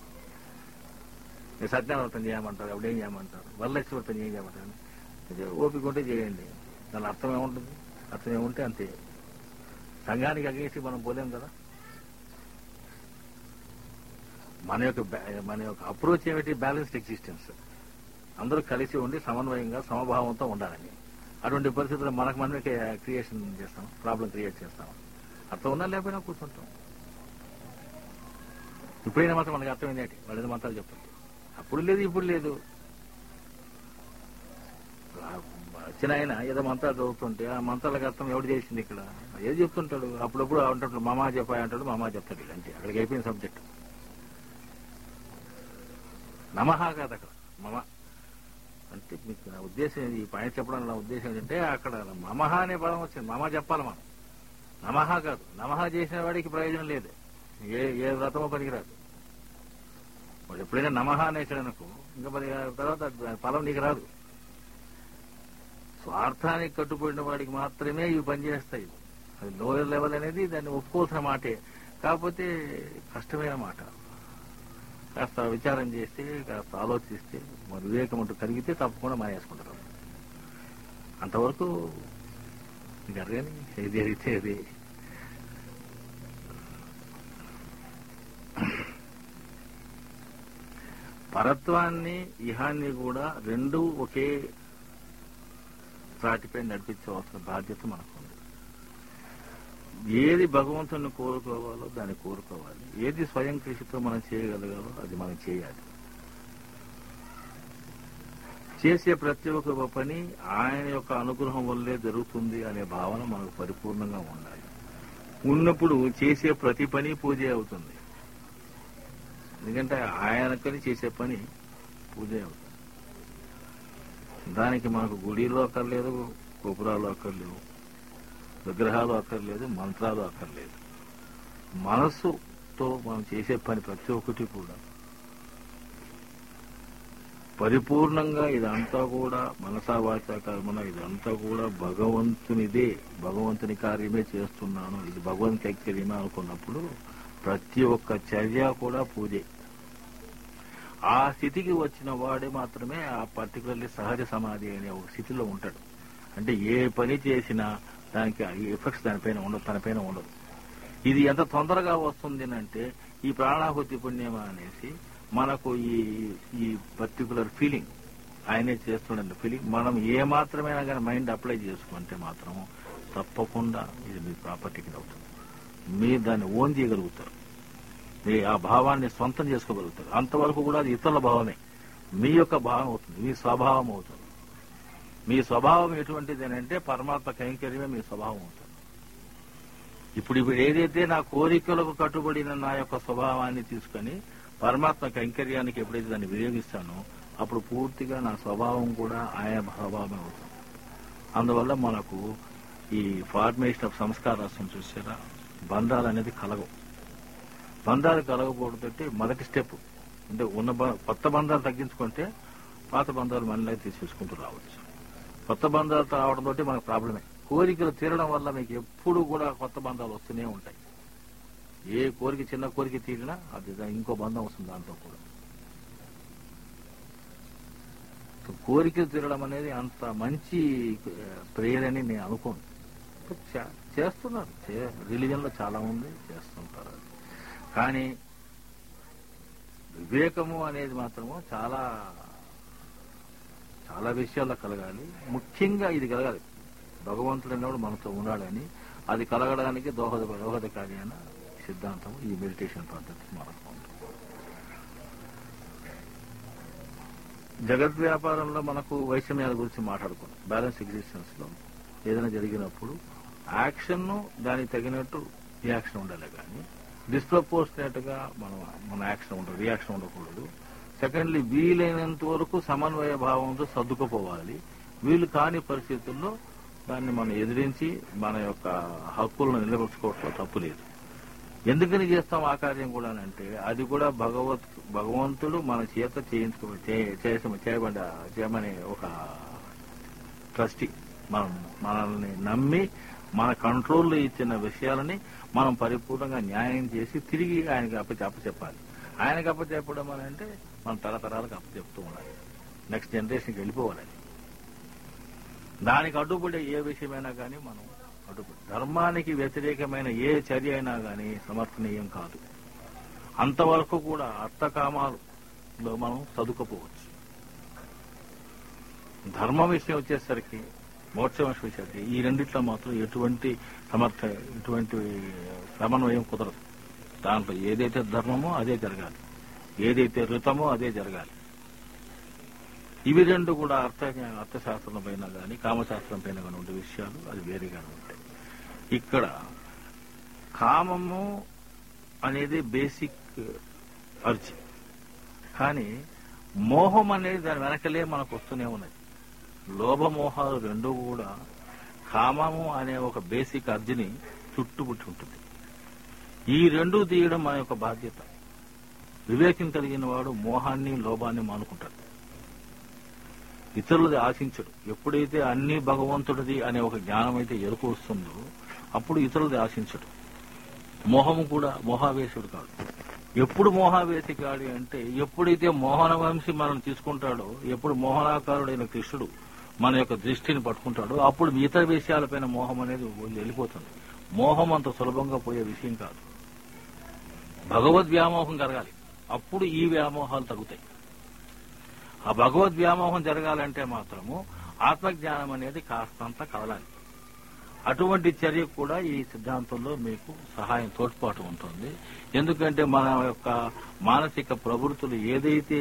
మీరు సత్యనావ్రతం చేయమంటారు అప్పుడు ఏం చేయమంటారు వరలక్ష్మి వ్రతం ఏం చేయమంటారు ఇది ఓపిక ఉంటే చేయండి దాని అర్థం ఏముంటుంది అర్థం ఏముంటే అంతే సంఘానికి అగేసి మనం పోలేం కదా మన యొక్క బ్యా- మన యొక్క అప్రోచ్ ఏమిటి బ్యాలెన్స్డ్ ఎగ్జిస్టెన్స్ అందరూ కలిసి ఉండి సమన్వయంగా సమభావంతో ఉండాలని అటువంటి పరిస్థితుల్లో మనకు మనమే క్రియేషన్ చేస్తాం ప్రాబ్లం క్రియేట్ చేస్తాం అర్థం ఉన్నా లేకపోయినా కూర్చుంటాం ఇప్పుడైనా మాత్రం మనకి అర్థమైంది ఏంటి వాళ్ళు ఏదో మంత్రాలు చెప్తారు అప్పుడు లేదు ఇప్పుడు లేదు ఆ వచ్చిన ఆయన ఏదో మంత్రాలు చదువుతుంటే ఆ మంత్రాలకు అర్థం ఎవడు చేసింది ఇక్కడ ఏది చెప్తుంటాడు అప్పుడప్పుడు అంటాడు మామా చెప్పాయి అంటాడు మామా చెప్తాడు వీడు అంతే అక్కడికి అయిపోయిన సబ్జెక్ట్ నమహ కాదు అక్కడ మమ అంటే మీకు నా ఉద్దేశం ఏంది? ఈ పాయింట్ చెప్పడం నా ఉద్దేశం ఏంటంటే అక్కడ మమహ అనే పదం వచ్చింది మమ చెప్పాలి మనం నమహ కాదు నమహ చేసిన వాడికి ప్రయోజనం లేదు ఏ ఏ వ్రతమో పనికిరాదు వాడు ఎప్పుడైనా నమహ అనేసాడు అనుకో ఇంకా మరి ఆ తర్వాత ఫలం నీకు రాదు స్వార్థానికి కట్టుబడిన వాడికి మాత్రమే ఇవి పనిచేస్తాయి అది లోయర్ లెవెల్ అనేది దాన్ని ఒప్పుకోవాల్సిన మాటే కాకపోతే కష్టమైన మాట కాస్త విచారం చేస్తే కాస్త ఆలోచిస్తే మన వివేకం అంటూ కలిగితే తప్పకుండా మానేసుకుంటారు అంతవరకు జరగని ఏది అయితే అది పరత్వాన్ని ఇహాన్ని కూడా రెండు ఒకే త్రాటిపై నడిపించవలసిన బాధ్యత మనకు ఉంది ఏది భగవంతుని కోరుకోవాలో దాన్ని కోరుకోవాలి ఏది స్వయం కృషితో మనం చేయగలగాలో అది మనం చేయాలి చేసే ప్రతి ఒక్క పని ఆయన యొక్క అనుగ్రహం వల్లే జరుగుతుంది అనే భావన మనకు పరిపూర్ణంగా ఉండాలి ఉన్నప్పుడు చేసే ప్రతి పని పూజే అవుతుంది ఎందుకంటే ఆయనకని చేసే పని పూజే అవుతుంది దానికి మనకు గుడిలో అక్కర్లేదు గోపురాలు అక్కర్లేవు విగ్రహాలు అక్కర్లేదు మంత్రాలు అక్కర్లేదు మనస్సుతో మనం చేసే పని ప్రతి ఒక్కటి కూడా పరిపూర్ణంగా ఇదంతా కూడా మనసా వాచా కర్మన ఇదంతా కూడా భగవంతునిదే భగవంతుని కార్యమే చేస్తున్నాను ఇది భగవంతు కైక్యర్యమే అనుకున్నప్పుడు ప్రతి ఒక్క చర్య కూడా పూజే ఆ స్థితికి వచ్చిన వాడే మాత్రమే ఆ పర్టికులర్లీ సహజ సమాధి అనే ఒక స్థితిలో ఉంటాడు అంటే ఏ పని చేసినా దానికి ఎఫెక్ట్స్ దానిపైన ఉండదు తనపైన ఉండదు ఇది ఎంత తొందరగా వస్తుంది అంటే ఈ ప్రాణాహుతి పుణ్యమ అనేసి మనకు ఈ ఈ పర్టికులర్ ఫీలింగ్ ఆయనే చేస్తుండే ఫీలింగ్ మనం ఏ మాత్రమైనా కానీ మైండ్ అప్లై చేసుకుంటే మాత్రం తప్పకుండా ఇది మీ ప్రాపర్టీకి అవుతుంది మీరు దాన్ని ఓన్ చేయగలుగుతారు మీ ఆ భావాన్ని సొంతం చేసుకోగలుగుతారు అంతవరకు కూడా అది ఇతరుల భావమే మీ యొక్క భావం అవుతుంది మీ స్వభావం అవుతుంది మీ స్వభావం ఎటువంటిది అని అంటే పరమాత్మ కైంకర్యమే మీ స్వభావం అవుతుంది ఇప్పుడు ఇప్పుడు ఏదైతే నా కోరికలకు కట్టుబడిన నా యొక్క స్వభావాన్ని తీసుకొని పరమాత్మ కైంకర్యానికి ఎప్పుడైతే దాన్ని వినియోగిస్తానో అప్పుడు పూర్తిగా నా స్వభావం కూడా ఆయా స్వభావమే అవుతుంది అందువల్ల మనకు ఈ ఫార్మేషన్ ఆఫ్ సంస్కారాసం చూసారా బంధాలు అనేది కలగవు బంధాలు కలగకపోవడంతో మొదటి స్టెప్ అంటే ఉన్న బ- కొత్త బంధాలు తగ్గించుకుంటే పాత బంధాలు మళ్ళీ తీసేసుకుంటూ రావచ్చు కొత్త బంధాలు రావడంతో మనకు ప్రాబ్లమే కోరికలు తీరడం వల్ల మీకు ఎప్పుడు కూడా కొత్త బంధాలు వస్తూనే ఉంటాయి ఏ కోరిక చిన్న కోరిక తీరినా అది దా- ఇంకో బంధం వస్తుంది దాంతో కూడా సో కోరికలు తీరడం అనేది అంత మంచి ప్రేయర్ అని నేను అనుకోను చే- చేస్తున్నారు రిలీజన్ లో చాలా ఉంది చేస్తుంటారు అది. కానీ వివేకము అనేది మాత్రము చాలా చాలా విషయాల్లో కలగాలి ముఖ్యంగా ఇది కలగాలి భగవంతుడు అనేవాడు మనతో ఉన్నాడని అది కలగడానికి దోహద దోహదకారి అన్న సిద్ధాంతం ఈ మెడిటేషన్ పద్ధతి మనకు ఉంది. జగత్ వ్యాపారంలో మనకు వైషమ్యాల గురించి మాట్లాడుకున్నాం బ్యాలెన్స్ ఎగ్జిస్టెన్స్ లో ఏదైనా జరిగినప్పుడు యాక్షన్ దానికి తగినట్టు రియాక్షన్ ఉండాలి కానీ డిస్ప్రపోర్షనేట్ గా మనం మన యాక్షన్ ఉండదు రియాక్షన్ ఉండకూడదు సెకండ్లీ వీలైనంత వరకు సమన్వయ భావంతో సర్దుకుపోవాలి వీలు కాని పరిస్థితుల్లో దాన్ని మనం ఎదిరించి మన యొక్క హక్కులను నిలబెట్టుకోవటం తప్పు లేదు ఎందుకని చేస్తాం ఆ కార్యం కూడా అంటే అది కూడా భగవత్ భగవంతుడు మన చేత చేయించుకో చే- చేస- చేయబడ్డ చేయమని ఒక ట్రస్టీ మనం మనల్ని నమ్మి మన కంట్రోల్లో ఇచ్చిన విషయాలని మనం పరిపూర్ణంగా న్యాయం చేసి తిరిగి ఆయనకి అప్ప అప్పచెప్పాలి ఆయనకి అప్పచెప్పడం అని అంటే మనం తరతరాలకు అప్పచెప్తూ ఉండాలి నెక్స్ట్ జనరేషన్కి వెళ్ళిపోవాలి అది. దానికి అడ్డుపడే ఏ విషయమైనా కానీ మనం అడ్డుపడి ధర్మానికి వ్యతిరేకమైన ఏ చర్య అయినా కానీ సమర్థనీయం కాదు అంతవరకు కూడా అర్థకామాలలో మనం చదువుకోపోవచ్చు ధర్మం విషయం వచ్చేసరికి మోక్షం విషయం వచ్చేసరికి ఈ రెండిట్లో మాత్రం ఎటువంటి సమర్థ ఎటువంటి సమన్వయం కుదరదు దాంట్లో ఏదైతే ధర్మమో అదే జరగాలి ఏదైతే ఋతమో అదే జరగాలి ఇవి రెండు కూడా అర్థ అర్థశాస్త్రం పైన కానీ కామశాస్త్రం పైన కానీ ఉండే విషయాలు అది వేరేగానే ఉంటాయి ఇక్కడ కామము అనేది బేసిక్ అర్జీ కానీ మోహం అనేది దాని వెనకలే మనకు వస్తూనే ఉన్నది లోభమోహాలు రెండు కూడా కామము అనే ఒక బేసిక్ అర్జీని చుట్టుముట్టి ఉంటుంది ఈ రెండు తీయడం మన యొక్క బాధ్యత వివేకం కలిగిన వాడు మోహాన్ని లోభాన్ని మానుకుంటాడు ఇతరులది ఆశించడు ఎప్పుడైతే అన్ని భగవంతుడిది అనే ఒక జ్ఞానం అయితే ఎరుకు వస్తుందో అప్పుడు ఇతరులది ఆశించడు మోహము కూడా మోహావేశుడు కాదు ఎప్పుడు మోహావేశి కాడు అంటే ఎప్పుడైతే మోహన వంశీ మనం తీసుకుంటాడో ఎప్పుడు మోహనాకారుడైన కృష్ణుడు మన యొక్క దృష్టిని పట్టుకుంటాడో అప్పుడు ఇతర విషయాలపైన మోహం అనేది వెళ్ళిపోతుంది మోహం అంత సులభంగా పోయే విషయం కాదు భగవద్ వ్యామోహం కలగాలి అప్పుడు ఈ వ్యామోహాలు తగ్గుతాయి ఆ భగవద్ వ్యామోహం జరగాలంటే మాత్రము ఆత్మజ్ఞానం అనేది కాస్తంత కదలాలి అటువంటి చర్య కూడా ఈ సిద్ధాంతంలో మీకు సహాయం తోడ్పాటు ఉంటుంది ఎందుకంటే మన యొక్క మానసిక ప్రవృత్తులు ఏదైతే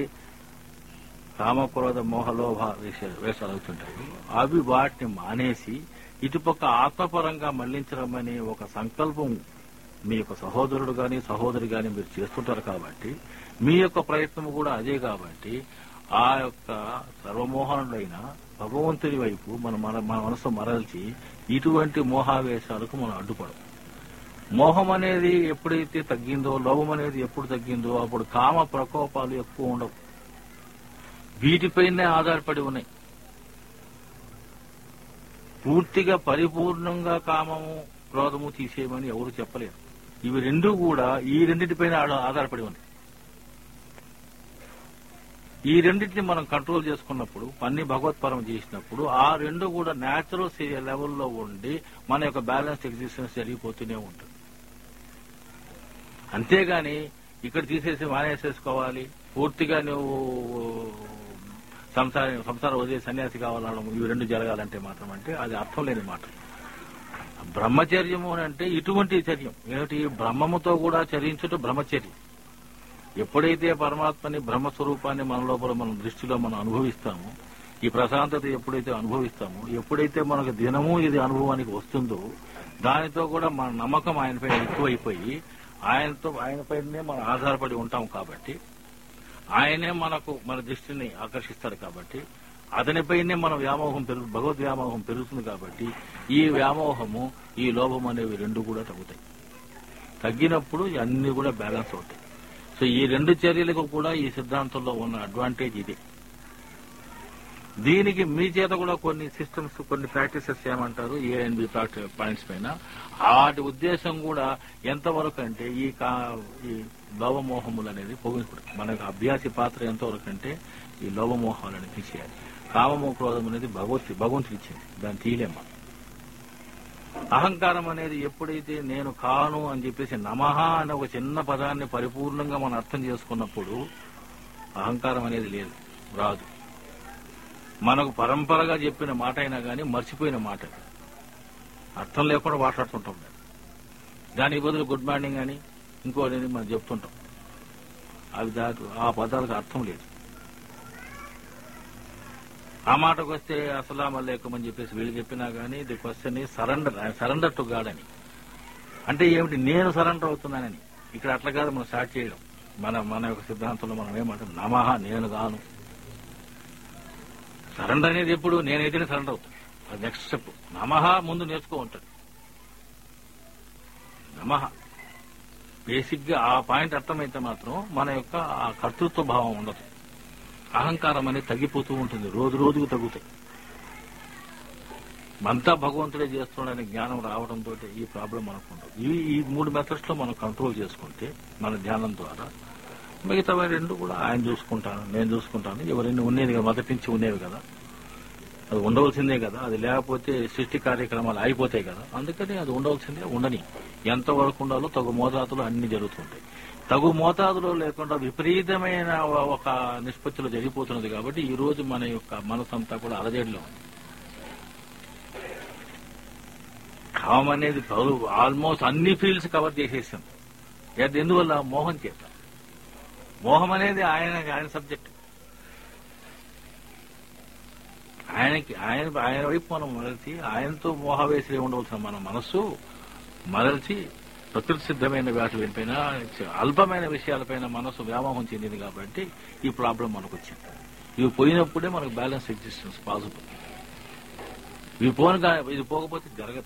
కామక్రోధ మోహలోభ వేష- వేషాలు అవుతుంటాయో అవి వాటిని మానేసి ఇటుపక్క ఆత్మపరంగా మళ్లించడం అనే ఒక సంకల్పం మీ యొక్క సహోదరుడు గాని సహోదరి గాని మీరు చేస్తుంటారు కాబట్టి మీ యొక్క ప్రయత్నం కూడా అదే కాబట్టి ఆ యొక్క సర్వమోహనుడైన భగవంతుని వైపు మన మన మన మనసు మరల్చి ఇటువంటి మోహావేశాలకు మనం అడ్డుపడం మోహం అనేది ఎప్పుడైతే తగ్గిందో లోభం అనేది ఎప్పుడు తగ్గిందో అప్పుడు కామ ప్రకోపాలు ఎక్కువ ఉండవు వీటిపైనే ఆధారపడి ఉన్నాయి పూర్తిగా పరిపూర్ణంగా కామము క్రోధము తీసేయమని ఎవరు చెప్పలేరు ఇవి రెండు కూడా ఈ రెండింటిపైన ఆడ- ఆధారపడి ఉన్నాయి ఈ రెండింటిని మనం కంట్రోల్ చేసుకున్నప్పుడు అన్ని భగవత్పరం చేసినప్పుడు ఆ రెండు కూడా న్యాచురల్ లెవెల్లో ఉండి మన యొక్క బ్యాలెన్స్ ఎగ్జిస్టెన్స్ జరిగిపోతూనే ఉంటుంది అంతేగాని ఇక్కడ తీసేసి మానేసేసుకోవాలి పూర్తిగా నువ్వు సంసారం సంసారం వదిలేసి సన్యాసి కావాలనడం ఇవి రెండు జరగాలంటే మాత్రం అంటే అది అర్థం లేని మాట బ్రహ్మచర్యము అని అంటే ఇటువంటి చర్యం ఏమిటి బ్రహ్మముతో కూడా చరించుట బ్రహ్మచర్యం ఎప్పుడైతే పరమాత్మని బ్రహ్మస్వరూపాన్ని మన లోపల మనం దృష్టిలో మనం అనుభవిస్తామో ఈ ప్రశాంతత ఎప్పుడైతే అనుభవిస్తామో ఎప్పుడైతే మనకు దినము ఇది అనుభవానికి వస్తుందో దానితో కూడా మన నమ్మకం ఆయనపై ఎక్కువైపోయి ఆయనతో ఆయనపైనే మనం ఆధారపడి ఉంటాం కాబట్టి ఆయనే మనకు మన దృష్టిని ఆకర్షిస్తాడు కాబట్టి అతనిపైనే మన వ్యామోహం పెరుగు భగవద్ వ్యామోహం పెరుగుతుంది కాబట్టి ఈ వ్యామోహము ఈ లోభం అనేవి రెండు కూడా తగ్గుతాయి తగ్గినప్పుడు అన్ని కూడా బ్యాలెన్స్ అవుతాయి సో ఈ రెండు చర్యలకు కూడా ఈ సిద్ధాంతంలో ఉన్న అడ్వాంటేజ్ ఇది దీనికి మీ చేత కూడా కొన్ని సిస్టమ్స్ కొన్ని ప్రాక్టీసెస్ ఏమంటారు ఏ అండ్ బి పాయింట్స్ పైన వాటి ఉద్దేశం కూడా ఎంతవరకు అంటే ఈ కా- ఈ లోభమోహములు అనేది పోగొట్టుకోవడం మనకు అభ్యాసి పాత్ర ఎంతవరకు అంటే ఈ లోభమోహాలను తీసేయాలి కామమో క్రోధం అనేది భగవతి భగవంతుడు ఇచ్చింది దాన్ని తీయలేం మనం అహంకారం అనేది ఎప్పుడైతే నేను కాను అని చెప్పేసి నమః అనే ఒక చిన్న పదాన్ని పరిపూర్ణంగా మనం అర్థం చేసుకున్నప్పుడు అహంకారం అనేది లేదు రాదు మనకు పరంపరగా చెప్పిన మాట అయినా కానీ మర్చిపోయిన మాట అది. అర్థం లేకుండా మాట్లాడుతుంటాం దాన్ని. దానికి బదులు గుడ్ మార్నింగ్ అని ఇంకోటి అని మనం చెప్తుంటాం అవి దాకు ఆ పదాలకు అర్థం లేదు ఆ మాటకు వస్తే అసలాం అల్లేకం అని చెప్పేసి వీళ్ళు చెప్పినా గానీ the question surrender surrender to God అని అంటే ఏమిటి నేను సరెండర్ అవుతున్నానని ఇక్కడ అట్లా కాదు మనం స్టార్ట్ చేయడం మన మన యొక్క సిద్ధాంతంలో మనం ఏమంటాం నమః నేను గాను సరెండర్ అనేది ఎప్పుడు నేనైతేనే సరెండర్ అవుతాను అది నెక్స్ట్ స్టెప్ నమః ముందు నేర్చుకో ఉంటాడు నమః బేసిక్ గా ఆ పాయింట్ అర్థమైతే మాత్రం మన యొక్క ఆ కర్తృత్వ భావం ఉండదు అహంకారం అనేది తగ్గిపోతూ ఉంటుంది రోజు రోజుకు తగ్గుతాయి అంతా భగవంతుడే చేస్తున్నాడనే జ్ఞానం రావడంతో ఈ ప్రాబ్లం మనకు ఉండదు ఈ ఈ మూడు మెథడ్స్ లో మనం కంట్రోల్ చేసుకుంటే మన ధ్యానం ద్వారా మిగతా రెండు కూడా ఆయన చూసుకుంటాను నేను చూసుకుంటాను ఎవరైనా ఉండేది కదా మొదటి నుంచి ఉండేవి కదా అది ఉండవలసిందే కదా అది లేకపోతే సృష్టి కార్యక్రమాలు అయిపోతాయి కదా అందుకని అది ఉండవలసిందే ఉండని ఎంతవరకు ఉండాలో తగు మోతాదులో అన్ని జరుగుతుంటాయి తగు మోతాదులో లేకుండా విపరీతమైన ఒక నిష్పత్తిలో జరిగిపోతున్నది కాబట్టి ఈ రోజు మన యొక్క మనసంతా కూడా అలజడిలో ఉంది కామం అనేది ఆల్మోస్ట్ అన్ని ఫీల్డ్స్ కవర్ చేసేసింది అది ఎందువల్ల మోహం చేత మోహం అనేది ఆయన ఆయన సబ్జెక్ట్ ఆయనకి ఆయన ఆయన వైపు మనం మరల్చి ఆయనతో మోహవేసి ఉండవలసిన మన మనస్సు మరల్చి ప్రకృతి సిద్ధమైన వాటిపైన అల్పమైన విషయాలపైన మనసు వ్యామోహం చెందింది కాబట్టి ఈ ప్రాబ్లం మనకు వచ్చింది ఇవి పోయినప్పుడే మనకు బ్యాలెన్స్ ఎగ్జిస్టెన్స్ పాసిబుల్ ఇవి పోను ఇది పోకపోతే జరగదు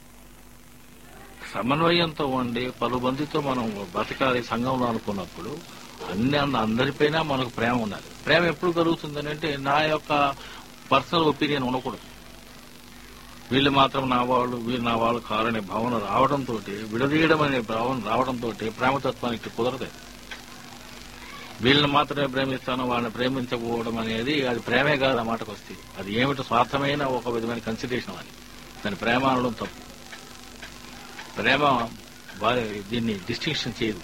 సమన్వయంతో ఉండి పలు మందితో మనం బతకాలి సంఘంలో అనుకున్నప్పుడు అన్ని అందరిపైన మనకు ప్రేమ ఉండాలి ప్రేమ ఎప్పుడు కలుగుతుందని అంటే నా యొక్క పర్సనల్ ఒపీనియన్ ఉండకూడదు వీళ్ళు మాత్రం నా వాళ్ళు వీళ్ళు నా వాళ్ళు కారనే భావన రావడంతో విడదీయడం అనే భావన రావడంతో ప్రేమతత్వానికి కుదరదు వీళ్ళని మాత్రమే ప్రేమిస్తాను వాళ్ళని ప్రేమించకపోవడం అనేది అది ప్రేమే కాదు ఆ మాటకు వస్తే అది ఏమిటో స్వార్థమైన ఒక విధమైన కన్సిడరేషన్ అని దాని ప్రేమ అనడం తప్పు ప్రేమ వారి దీన్ని డిస్టింక్షన్ చేయదు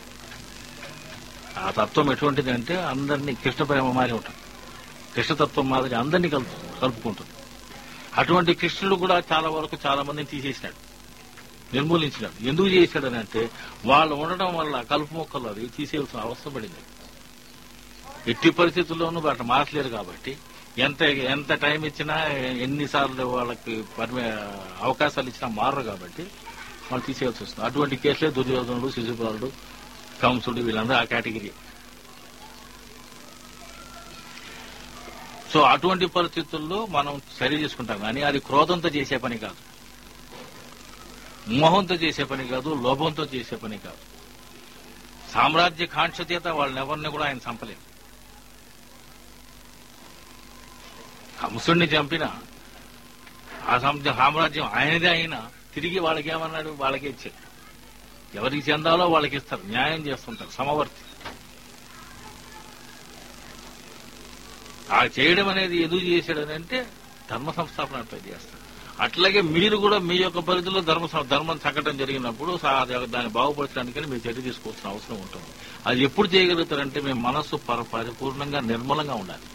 ఆ తత్వం ఎటువంటిది అంటే అందరినీ కృష్ణ ప్రేమ మారి ఉంటుంది కృష్ణతత్వం మాదిరి అందరినీ కలుపు కలుపుకుంటుంది అటువంటి కృష్ణుడు కూడా చాలా వరకు చాలా మందిని తీసేసినాడు నిర్మూలించినాడు ఎందుకు చేశాడని అంటే వాళ్ళు ఉండడం వల్ల కలుపు మొక్కలు అది తీసేయాల్సిన అవసరం పడింది ఎట్టి పరిస్థితుల్లోనూ వాటిని మార్చలేరు కాబట్టి ఎంత ఎంత టైం ఇచ్చినా ఎన్నిసార్లు వాళ్ళకి పర్మి అవకాశాలు ఇచ్చినా మారరు కాబట్టి వాళ్ళు తీసేయాల్సి వస్తుంది అటువంటి కేసులే దుర్యోధనుడు శిశుపాలుడు కంసుడు వీళ్ళందరూ ఆ కేటగిరీ సో అటువంటి పరిస్థితుల్లో మనం సరి చేసుకుంటాం కానీ అది క్రోధంతో చేసే పని కాదు మోహంతో చేసే పని కాదు లోభంతో చేసే పని కాదు సామ్రాజ్య కాంక్ష చేత వాళ్ళని ఎవరిని కూడా ఆయన చంపలేదు కంసుడిని చంపిన ఆ సం- సామ్రాజ్యం ఆయనదే అయినా తిరిగి వాళ్ళకి ఏమన్నాడు వాళ్ళకే ఇచ్చాడు ఎవరికి చెందాలో వాళ్ళకి ఇస్తారు న్యాయం చేస్తుంటారు సమవర్తి ఆ చేయడం అనేది ఎందుకు చేశాడని అంటే ధర్మ సంస్థాపన అట్లా చేస్తాడు అట్లాగే మీరు కూడా మీ యొక్క పరిధిలో ధర్మ ధర్మం తగ్గడం జరిగినప్పుడు సా- దాన్ని బాగుపరచడానికి మీరు చర్య తీసుకోవాల్సిన అవసరం ఉంటుంది అది ఎప్పుడు చేయగలుగుతారంటే మీ మనస్సు పర- పరిపూర్ణంగా నిర్మలంగా ఉండాలి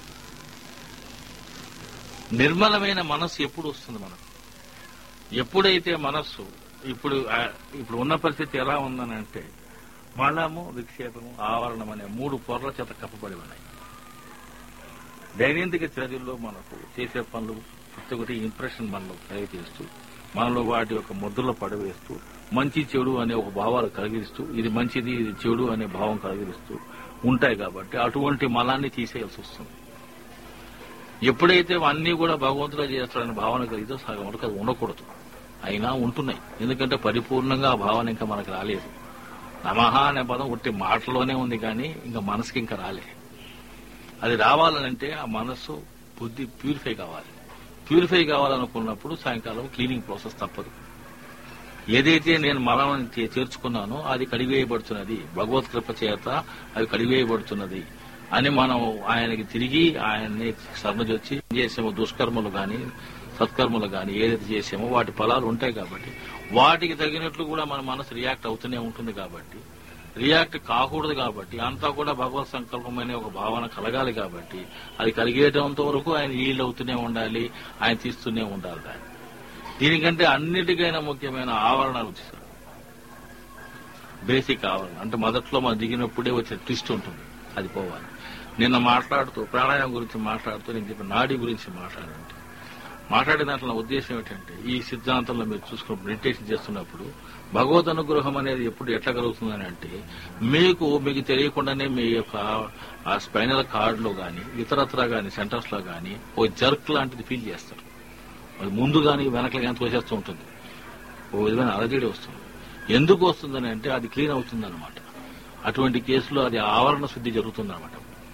నిర్మలమైన మనస్సు ఎప్పుడు వస్తుంది మనకు ఎప్పుడైతే మనస్సు ఇప్పుడు ఆ- ఇప్పుడు ఉన్న పరిస్థితి ఎలా ఉందని అంటే మలము విక్షేపము ఆవరణం అనే మూడు పొరల చేత కప్పబడి ఉన్నాయి దైనందిక చర్యల్లో మనకు చేసే పనులు ప్రతి ఒక్కటి ఇంప్రెషన్ మనలో కలిగజేస్తూ మనలో వాటి యొక్క ముద్రలో పడవేస్తూ మంచి చెడు అనే ఒక భావాలు కలిగిస్తూ ఇది మంచిది ఇది చెడు అనే భావం కలిగిస్తూ ఉంటాయి కాబట్టి అటువంటి మలాన్ని తీసేయాల్సి వస్తుంది ఎప్పుడైతే అన్నీ కూడా భగవంతుడు చేస్తాడనే భావన కలిగితే సగం వరకు అది ఉండకూడదు అయినా ఉంటున్నాయి ఎందుకంటే పరిపూర్ణంగా ఆ భావన ఇంకా మనకు రాలేదు నమః అనే పదం ఒట్టి మాటలోనే ఉంది కానీ ఇంకా మనసుకి ఇంకా రాలేదు అది రావాలంటే ఆ మనస్సు బుద్ధి ప్యూరిఫై కావాలి ప్యూరిఫై కావాలనుకున్నప్పుడు సాయంకాలం క్లీనింగ్ ప్రాసెస్ తప్పదు ఏదైతే నేను మలం చేర్చుకున్నానో అది కడివేయబడుతున్నది భగవత్ కృప చేత అది కడివేయబడుతున్నది అని మనం ఆయనకి తిరిగి ఆయన్ని శరణజొచ్చి చేసామో దుష్కర్మలు గాని సత్కర్మలు గాని ఏదైతే చేసామో వాటి ఫలాలు ఉంటాయి కాబట్టి వాటికి తగినట్లు కూడా మన మనసు రియాక్ట్ అవుతూనే ఉంటుంది కాబట్టి రియాక్ట్ కాకూడదు కాబట్టి అంతా కూడా భగవత్ సంకల్పం అనే ఒక భావన కలగాలి కాబట్టి అది కలిగేటంత వరకు ఆయన ఈల్డ్ అవుతూనే ఉండాలి ఆయన తీస్తూనే ఉండాలి దాన్ని దీనికంటే అన్నిటికైనా ముఖ్యమైన ఆవరణలు వచ్చేసారు బేసిక్ ఆవరణ అంటే మొదట్లో మనం దిగినప్పుడే వచ్చే ట్విస్ట్ ఉంటుంది అది పోవాలి నిన్న మాట్లాడుతూ ప్రాణాయామం గురించి మాట్లాడుతూ నేను చెప్పిన నాడి గురించి మాట్లాడంటే మాట్లాడే దాంట్లో నా ఉద్దేశం ఏంటంటే ఈ సిద్ధాంతంలో మీరు చూసుకున్న మెడిటేషన్ చేస్తున్నప్పుడు భగవద్ అనుగ్రహం అనేది ఎప్పుడు ఎట్లా కలుగుతుందని అంటే మీకు మీకు తెలియకుండానే మీ యొక్క ఆ స్పైనల్ కార్డ్ లో గాని ఇతరత్ర గాని సెంటర్స్ లో గాని ఓ జర్క్ లాంటిది ఫీల్ చేస్తారు అది ముందు గాని వెనకలు గాని తోసేస్తూ ఉంటుంది ఓ విధమైన అలజడి వస్తుంది ఎందుకు వస్తుందని అంటే అది క్లీన్ అవుతుంది అటువంటి కేసులో అది ఆవరణ శుద్ధి జరుగుతుంది అనమాట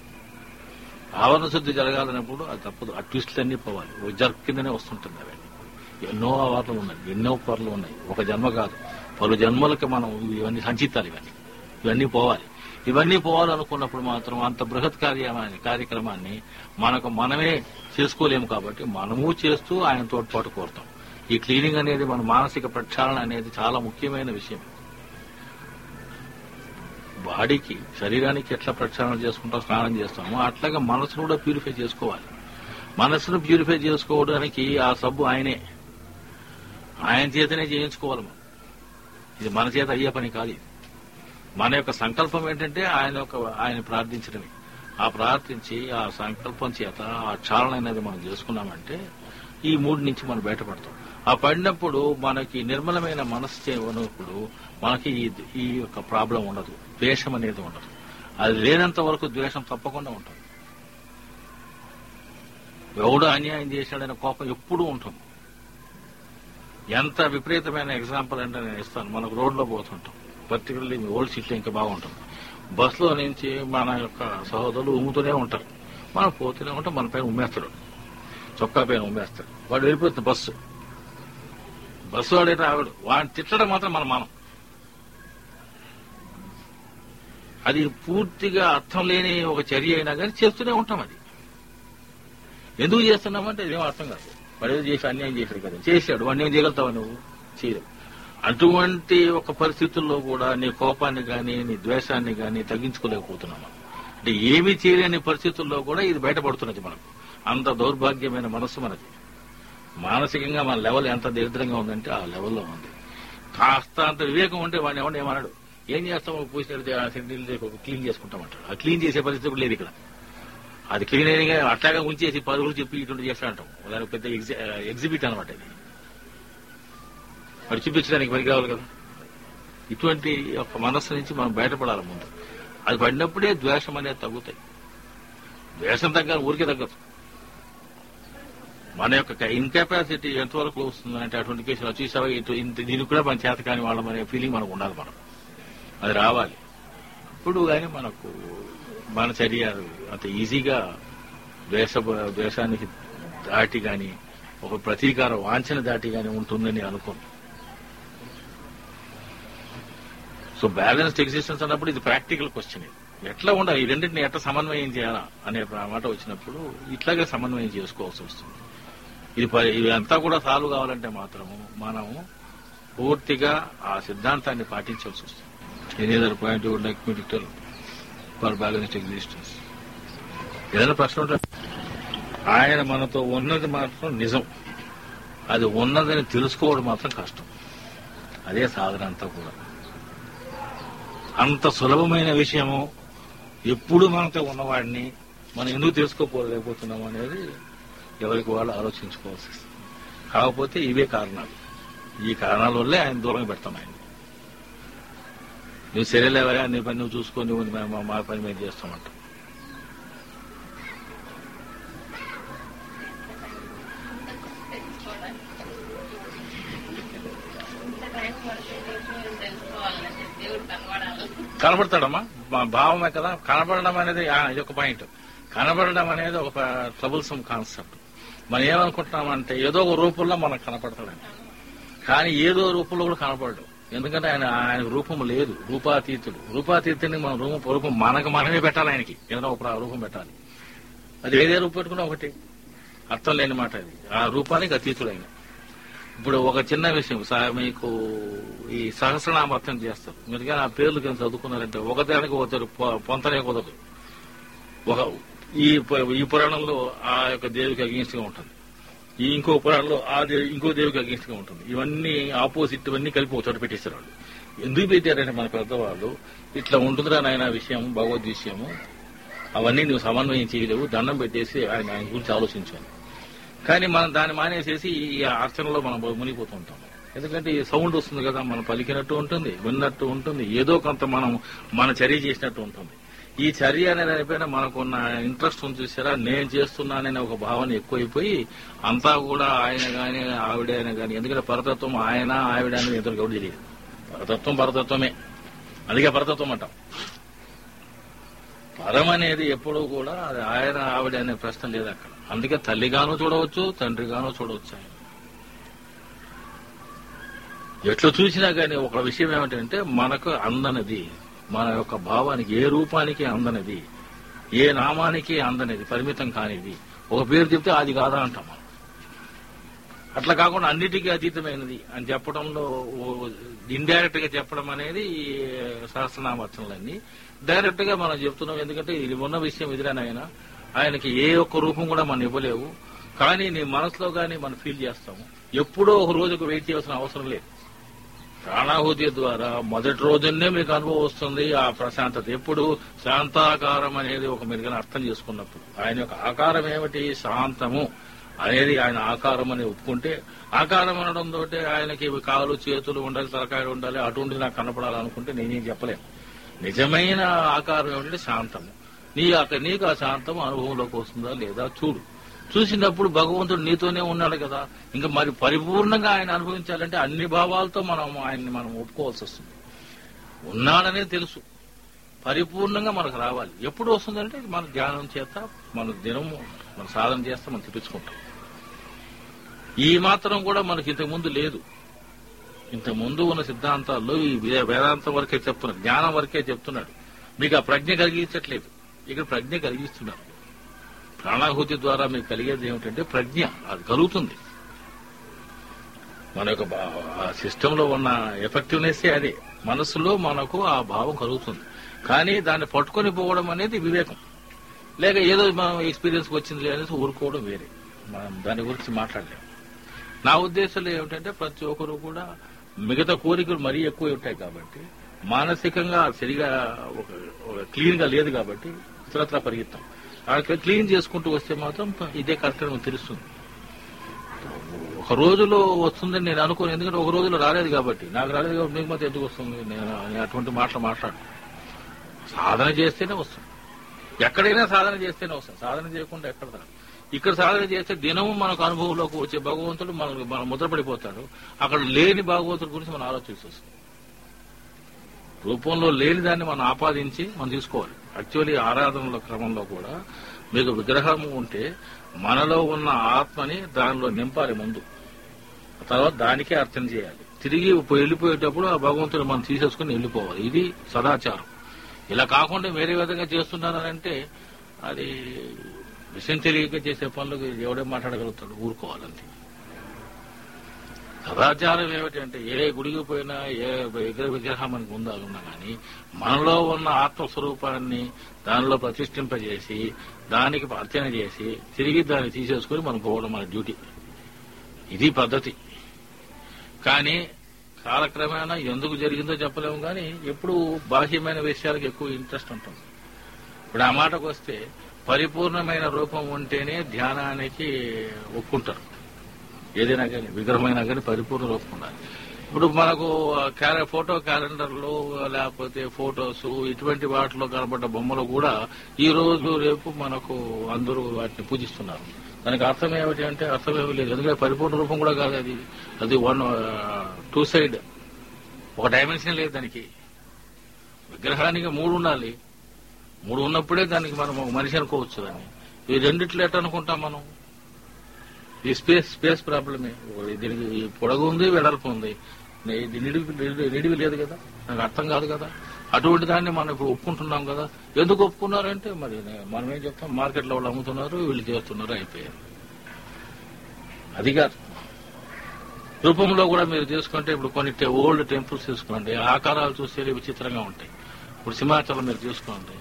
ఆవరణ శుద్ధి జరగాలన్నప్పుడు అది తప్పదు ఆ ట్విస్ట్లు అన్ని పోవాలి ఓ జర్క్ కిందనే వస్తుంటుంది అవన్నీ ఎన్నో ఆవరణలు ఉన్నాయి ఎన్నో పొరలు ఉన్నాయి ఒక జన్మ కాదు పలు జన్మలకి మనం ఇవన్నీ సంచితాలు ఇవన్నీ ఇవన్నీ పోవాలి ఇవన్నీ పోవాలనుకున్నప్పుడు మాత్రం అంత బృహత్ కార్యమాన్ని కార్యక్రమాన్ని మనకు మనమే చేసుకోలేము కాబట్టి మనము చేస్తూ ఆయన తోడ్పాటు కోరుతాం ఈ క్లీనింగ్ అనేది మన మానసిక ప్రక్షాళన అనేది చాలా ముఖ్యమైన విషయం బాడీకి శరీరానికి ఎట్లా ప్రక్షాళన చేసుకుంటాం స్నానం చేస్తామో అట్లాగే మనసును కూడా ప్యూరిఫై చేసుకోవాలి మనసును ప్యూరిఫై చేసుకోవడానికి ఆ సబ్బు ఆయనే ఆయన చేతనే చేయించుకోవాలి మనం ఇది మన చేత అయ్యే పని కాదు ఇది మన యొక్క సంకల్పం ఏంటంటే ఆయన యొక్క ఆయన ప్రార్థించడమే ఆ ప్రార్థించి ఆ సంకల్పం చేత ఆ క్షాళన అనేది మనం చేసుకున్నామంటే ఈ మూడు నుంచి మనం బయటపడతాం ఆ పడినప్పుడు మనకి నిర్మలమైన మనసు చేయనప్పుడు మనకి ఈ- ఈ యొక్క ప్రాబ్లం ఉండదు ద్వేషం అనేది ఉండదు అది లేనంత వరకు ద్వేషం తప్పకుండా ఉంటుంది ఎవడు అన్యాయం చేశాడనే కోపం ఎప్పుడూ ఉంటుంది ఎంత విపరీతమైన ఎగ్జాంపుల్ అంటే నేను ఇస్తాను మనకు రోడ్లో పోతుంటాం పర్టికులర్లీ మీ ఓల్డ్ సిటీలో ఇంకా బాగుంటుంది బస్సులో నుంచి మన యొక్క సహోదరులు ఉమ్ముతూనే ఉంటారు మనం పోతూనే ఉంటాం మన పైన ఉమ్మేస్తాడు చొక్కా పైన ఉమ్మేస్తాడు వాడు వెళ్ళిపోతుంది బస్సు బస్సు వాడే రావడు వాడిని తిట్టడం మాత్రం మన మనం అది పూర్తిగా అర్థం లేని ఒక చర్య అయినా కానీ చేస్తూనే ఉంటాం అది ఎందుకు చేస్తున్నామంటే ఇదేం అర్థం కాదు వాడు ఏదో చేసి అన్యాయం చేశాడు కదా చేశాడు వాడిని ఏం చేయగలుగుతావా నువ్వు చేయలేవు అటువంటి ఒక పరిస్థితుల్లో కూడా నీ కోపాన్ని గాని నీ ద్వేషాన్ని గాని తగ్గించుకోలేకపోతున్నాము అంటే ఏమీ చేయలేని పరిస్థితుల్లో కూడా ఇది బయటపడుతున్నది మనకు అంత దౌర్భాగ్యమైన మనస్సు మనది మానసికంగా మన లెవెల్ ఎంత దరిద్రంగా ఉందంటే ఆ లెవెల్లో ఉంది కాస్త అంత వివేకం ఉంటే వాడిని ఎవరిని ఏమన్నాడు ఏం చేస్తామో పూసినట్టు క్లీన్ చేసుకుంటామంటాడు ఆ క్లీన్ చేసే పరిస్థితి కూడా లేదు ఇక్కడ అది క్లీన్ అయిన అట్లాగా ఉంచేసి పరుగులు చెప్పి ఇటువంటి చేస్తా అంటాం దానికి పెద్ద ఎగ్జి- ఎగ్జిబిట్ అనమాట ఇది మరి చూపించడానికి పనికి రావాలి కదా ఇటువంటి ఒక మనస్సు నుంచి మనం బయటపడాలి ముందు అది పడినప్పుడే ద్వేషం అనేది తగ్గుతాయి ద్వేషం తగ్గ ఊరికే తగ్గదు మన యొక్క ఇన్కెపాసిటీ ఎంతవరకు వస్తుంది అంటే అటువంటి కేసులు చూసావా ఇటు ఇంత దీనికి కూడా మన చేత కాని వాళ్ళం అనే ఫీలింగ్ మనకు ఉండాలి మనం అది రావాలి ఇప్పుడు కానీ మనకు మన చర్య అంత ఈజీగా ద్వేష ద్వేషానికి దాటి గాని ఒక ప్రతీకార వాంఛన దాటి గాని ఉంటుందని అనుకోను సో బ్యాలెన్స్డ్ ఎగ్జిస్టెన్స్ అన్నప్పుడు ఇది ప్రాక్టికల్ క్వశ్చన్ ఇది ఎట్లా ఉండాలి ఈ రెండింటిని ఎట్లా సమన్వయం చేయాలా అనే మాట వచ్చినప్పుడు ఇట్లాగే సమన్వయం చేసుకోవాల్సి వస్తుంది ఇది ప- ఇదంతా కూడా సాల్వ్ కావాలంటే మాత్రము మనము పూర్తిగా ఆ సిద్ధాంతాన్ని పాటించాల్సి వస్తుంది any other point would like me tell for balanced existence ఏదైనా ప్రశ్న ఉంటే ఆయన మనతో ఉన్నది మాత్రం నిజం అది ఉన్నదని తెలుసుకోవడం మాత్రం కష్టం అదే సాధన అంతా కూడా అంత సులభమైన విషయము ఎప్పుడు మనతో ఉన్నవాడిని మనం ఎందుకు తెలుసుకోలేకపోతున్నాం అనేది ఎవరికి వాళ్ళు ఆలోచించుకోవాల్సి వస్తుంది. కాకపోతే ఇవే కారణాలు ఈ కారణాల వల్లే ఆయన దూరం పెడతాం ఆయన నువ్వు సరేలేవరా నీ పని నువ్వు చూసుకొని నువ్వు మా- మా- మా పని మేము చేస్తామంట కనబడతాడమ్మా మా భావమే కదా కనబడడం అనేది ఆ, ఇది ఒక పాయింట్ కనబడడం అనేది ఒక ట్రబుల్సమ్ కాన్సెప్ట్ మనం ఏమనుకుంటున్నామంటే ఏదో ఒక రూపంలో మనకు కనపడతాడని కానీ ఏదో రూపంలో కూడా కనపడడు ఎందుకంటే ఆయన ఆయన రూపం లేదు రూపాతీతుడు రూపాతీతుని మన రూపం రూపం మనకు మనమే పెట్టాలి ఆయనకి ఏదైనా ఒక రూపం పెట్టాలి అది ఏదే రూపం పెట్టుకున్నా ఒకటి అర్థం లేని మాట అది ఆ రూపానికి అతీతుడు ఆయన ఇప్పుడు ఒక చిన్న విషయం సా- మీకు ఈ సహస్రనామర్థం చేస్తారు మీరు కానీ ఆ పేర్లు కానీ చదువుకున్నారంటే ఒకదానికి ఒకరు పొ- పొంతనే కుదరదు ఒక ఈ పు- ఈ పురాణంలో ఆ యొక్క దేవికి అగేన్స్ట్ గా ఉంటుంది ఈ ఇంకో పురాణంలో ఆ దేవి ఇంకో దేవికి అగేన్స్ట్ గా ఉంటుంది ఇవన్నీ ఆపోజిట్ ఇవన్నీ కలిపి ఒక చోట పెట్టేశారు వాళ్ళు ఎందుకు పెట్టారంటే మన పెద్దవాళ్ళు ఇట్లా ఉంటుందిరా నాయన విషయం భగవద్ విషయము అవన్నీ నువ్వు సమన్వయం చేయలేవు దండం పెట్టేసి ఆయన ఆయన గురించి ఆలోచించాను కానీ మనం దాన్ని మానేసేసి ఈ అర్చనలో మనం మునిగిపోతూ ఉంటాం ఎందుకంటే ఈ సౌండ్ వస్తుంది కదా మనం పలికినట్టు ఉంటుంది విన్నట్టు ఉంటుంది ఏదో కొంత మనం మన చర్య చేసినట్టు ఉంటుంది ఈ చర్య అనే దానిపైన మనకున్న ఇంట్రెస్ట్ ఉంది చూసారా నేను చేస్తున్నాననే ఒక భావన ఎక్కువైపోయి అంతా కూడా ఆయన గాని ఆవిడ ఆయన గాని ఎందుకంటే పరతత్వం ఆయన ఆవిడ అనేది ఇద్దరు కూడా తెలియదు పరతత్వం పరతత్వమే అందుకే పరతత్వం అంటాం పరం అనేది ఎప్పుడూ కూడా అది ఆయన ఆవిడ అనే ప్రశ్న లేదు అక్కడ అందుకే తల్లిగాను చూడవచ్చు తండ్రిగాను చూడవచ్చు ఆయన ఎట్లా చూసినా కానీ ఒక విషయం ఏమిటంటే మనకు అందనది మన యొక్క భావానికి ఏ రూపానికి అందనది ఏ నామానికి అందనది పరిమితం కానిది ఒక పేరు చెప్తే అది కాదా అంటాం మనం అట్లా కాకుండా అన్నిటికీ అతీతమైనది అని చెప్పడంలో ఇండైరెక్ట్ గా చెప్పడం అనేది ఈ సహస్రనామర్చనలన్నీ డైరెక్ట్ గా మనం చెప్తున్నాం ఎందుకంటే ఇది ఉన్న విషయం ఎదురైనా ఆయనకి ఏ ఒక్క రూపం కూడా మనం ఇవ్వలేవు కానీ నీ మనసులో గానీ మనం ఫీల్ చేస్తాము ఎప్పుడో ఒక రోజుకు వెయిట్ చేయాల్సిన అవసరం లేదు ప్రాణాహుతి ద్వారా మొదటి రోజునే మీకు అనుభవం వస్తుంది ఆ ప్రశాంతత ఎప్పుడు శాంతాకారం అనేది ఒక మెరుగైన అర్థం చేసుకున్నప్పుడు ఆయన యొక్క ఆకారం ఏమిటి శాంతము అనేది ఆయన ఆకారం అని ఒప్పుకుంటే ఆకారం అనడం తోటే ఆయనకి కాలు చేతులు ఉండాలి తలకాయలు ఉండాలి అటువంటి నాకు కనపడాలనుకుంటే నేనేం చెప్పలేను నిజమైన ఆకారం ఏమిటంటే శాంతము నీ యొక్క నీకు ఆ శాంతం అనుభవంలోకి వస్తుందా లేదా చూడు చూసినప్పుడు భగవంతుడు నీతోనే ఉన్నాడు కదా ఇంకా మరి పరిపూర్ణంగా ఆయన అనుభవించాలంటే అన్ని భావాలతో మనం ఆయన్ని మనం ఒప్పుకోవాల్సి వస్తుంది ఉన్నాడనే తెలుసు పరిపూర్ణంగా మనకు రావాలి ఎప్పుడు వస్తుందంటే మన ధ్యానం చేత మన దినము మన సాధన చేస్తే మనం తెప్పించుకుంటాం ఈ మాత్రం కూడా మనకి ఇంతకు ముందు లేదు ఇంత ముందు ఉన్న సిద్ధాంతాల్లో ఈ వే- వేదాంతం వరకే చెప్తున్నాడు జ్ఞానం వరకే చెప్తున్నాడు మీకు ఆ ప్రజ్ఞ కలిగించట్లేదు ఇక్కడ ప్రజ్ఞ కలిగిస్తున్నారు ప్రాణాహుతి ద్వారా మీకు కలిగేది ఏమిటంటే ప్రజ్ఞ అది కలుగుతుంది మన యొక్క భా- ఆ సిస్టంలో ఉన్న ఎఫెక్టివ్నెస్ అదే మనసులో మనకు ఆ భావం కలుగుతుంది కానీ దాన్ని పట్టుకొని పోవడం అనేది వివేకం లేక ఏదో మనం ఎక్స్పీరియన్స్ వచ్చింది అనేసి ఊరుకోవడం వేరే మనం దాని గురించి మాట్లాడలేము నా ఉద్దేశంలో ఏమిటంటే ప్రతి ఒక్కరు కూడా మిగతా కోరికలు మరీ ఎక్కువ ఉంటాయి కాబట్టి మానసికంగా సరిగా ఒక క్లీన్ గా లేదు కాబట్టి ఇతరత్రా పరిగెత్తాం అక్కడ క్లీన్ చేసుకుంటూ వస్తే మాత్రం ఇదే కరెక్ట్ అని మనకు తెలుస్తుంది ఒక రోజులో వస్తుందని నేను అనుకోను ఎందుకంటే ఒక రోజులో రాలేదు కాబట్టి నాకు రాలేదు కాబట్టి మీకు మాత్రం ఎందుకు వస్తుంది నేను నేను అటువంటి మాటలు మాట్లాడు సాధన చేస్తేనే వస్తుంది ఎక్కడైనా సాధన చేస్తేనే వస్తుంది సాధన చేయకుండా ఎక్కడ రాదు ఇక్కడ సాధన చేస్తే దినము మనకు అనుభవంలోకి వచ్చే భగవంతుడు మనకు మనం ముద్రపడిపోతాడు అక్కడ లేని భగవంతుడి గురించి మనం ఆలోచిస్తూ వస్తుంది రూపంలో లేని దాన్ని మనం ఆపాదించి మనం తీసుకోవాలి యాక్చువల్లీ ఆరాధనల క్రమంలో కూడా మీకు విగ్రహం ఉంటే మనలో ఉన్న ఆత్మని దానిలో నింపాలి ముందు ఆ తర్వాత దానికే అర్థం చేయాలి తిరిగి వెళ్ళిపోయేటప్పుడు ఆ భగవంతుడు మనం తీసేసుకుని వెళ్ళిపోవాలి ఇది సదాచారం ఇలా కాకుండా వేరే విధంగా చేస్తున్నారంటే అది విషయం తెలియక చేసే పనులకు ఎవడే మాట్లాడగలుగుతాడు ఊరుకోవాలంతే సదాచారం ఏమిటంటే ఏ గుడికి పోయినా ఏ విగ్రహ విగ్రహం మనకు ఉందాలన్నా కానీ మనలో ఉన్న ఆత్మస్వరూపాన్ని దానిలో ప్రతిష్ఠింపజేసి దానికి అర్చన చేసి తిరిగి దాన్ని తీసేసుకుని మనం పోవడం మన డ్యూటీ ఇది పద్ధతి కానీ కాలక్రమేణా ఎందుకు జరిగిందో చెప్పలేము కానీ ఎప్పుడు బాహ్యమైన విషయాలకు ఎక్కువ ఇంట్రెస్ట్ ఉంటుంది ఇప్పుడు ఆ మాటకు వస్తే పరిపూర్ణమైన రూపం ఉంటేనే ధ్యానానికి ఒప్పుకుంటారు ఏదైనా కానీ విగ్రహమైనా కానీ పరిపూర్ణ రూపం ఉండాలి ఇప్పుడు మనకు క్యార- ఫోటో క్యాలెండర్లు లేకపోతే ఫోటోస్ ఇటువంటి వాటిలో కనబడ్డ బొమ్మలు కూడా ఈ రోజు రేపు మనకు అందరూ వాటిని పూజిస్తున్నారు దానికి అర్థం ఏమిటి అంటే అర్థం ఏమీ లేదు ఎందుకంటే పరిపూర్ణ రూపం కూడా కాదు అది అది వన్ టూ సైడ్ ఒక డైమెన్షన్ లేదు దానికి విగ్రహానికి మూడు ఉండాలి మూడు ఉన్నప్పుడే దానికి మనం ఒక మనిషి అనుకోవచ్చు దాన్ని ఈ రెండిట్లో ఎట్ట అనుకుంటాం మనం ఈ స్పేస్ స్పేస్ ప్రాబ్లమే దీనికి ఈ పొడగు ఉంది వెడల్పు ఉంది నే- ఇది నిడివి నిడివి- నిడివి లేదు కదా నాకు అర్థం కాదు కదా అటువంటి దాన్ని మనం ఇప్పుడు ఒప్పుకుంటున్నాం కదా ఎందుకు ఒప్పుకున్నారంటే మరి నే- మనం ఏం చెప్తాం మార్కెట్లో వాళ్ళు అమ్ముతున్నారు వీళ్ళు చేస్తున్నారు అయిపోయారు అది కాదు రూపంలో కూడా మీరు తీసుకుంటే ఇప్పుడు కొన్ని టె- ఓల్డ్ టెంపుల్స్ తీసుకోండి ఆకారాలు చూస్తే విచిత్రంగా ఉంటాయి ఇప్పుడు సింహాచలం మీరు చూసుకోండి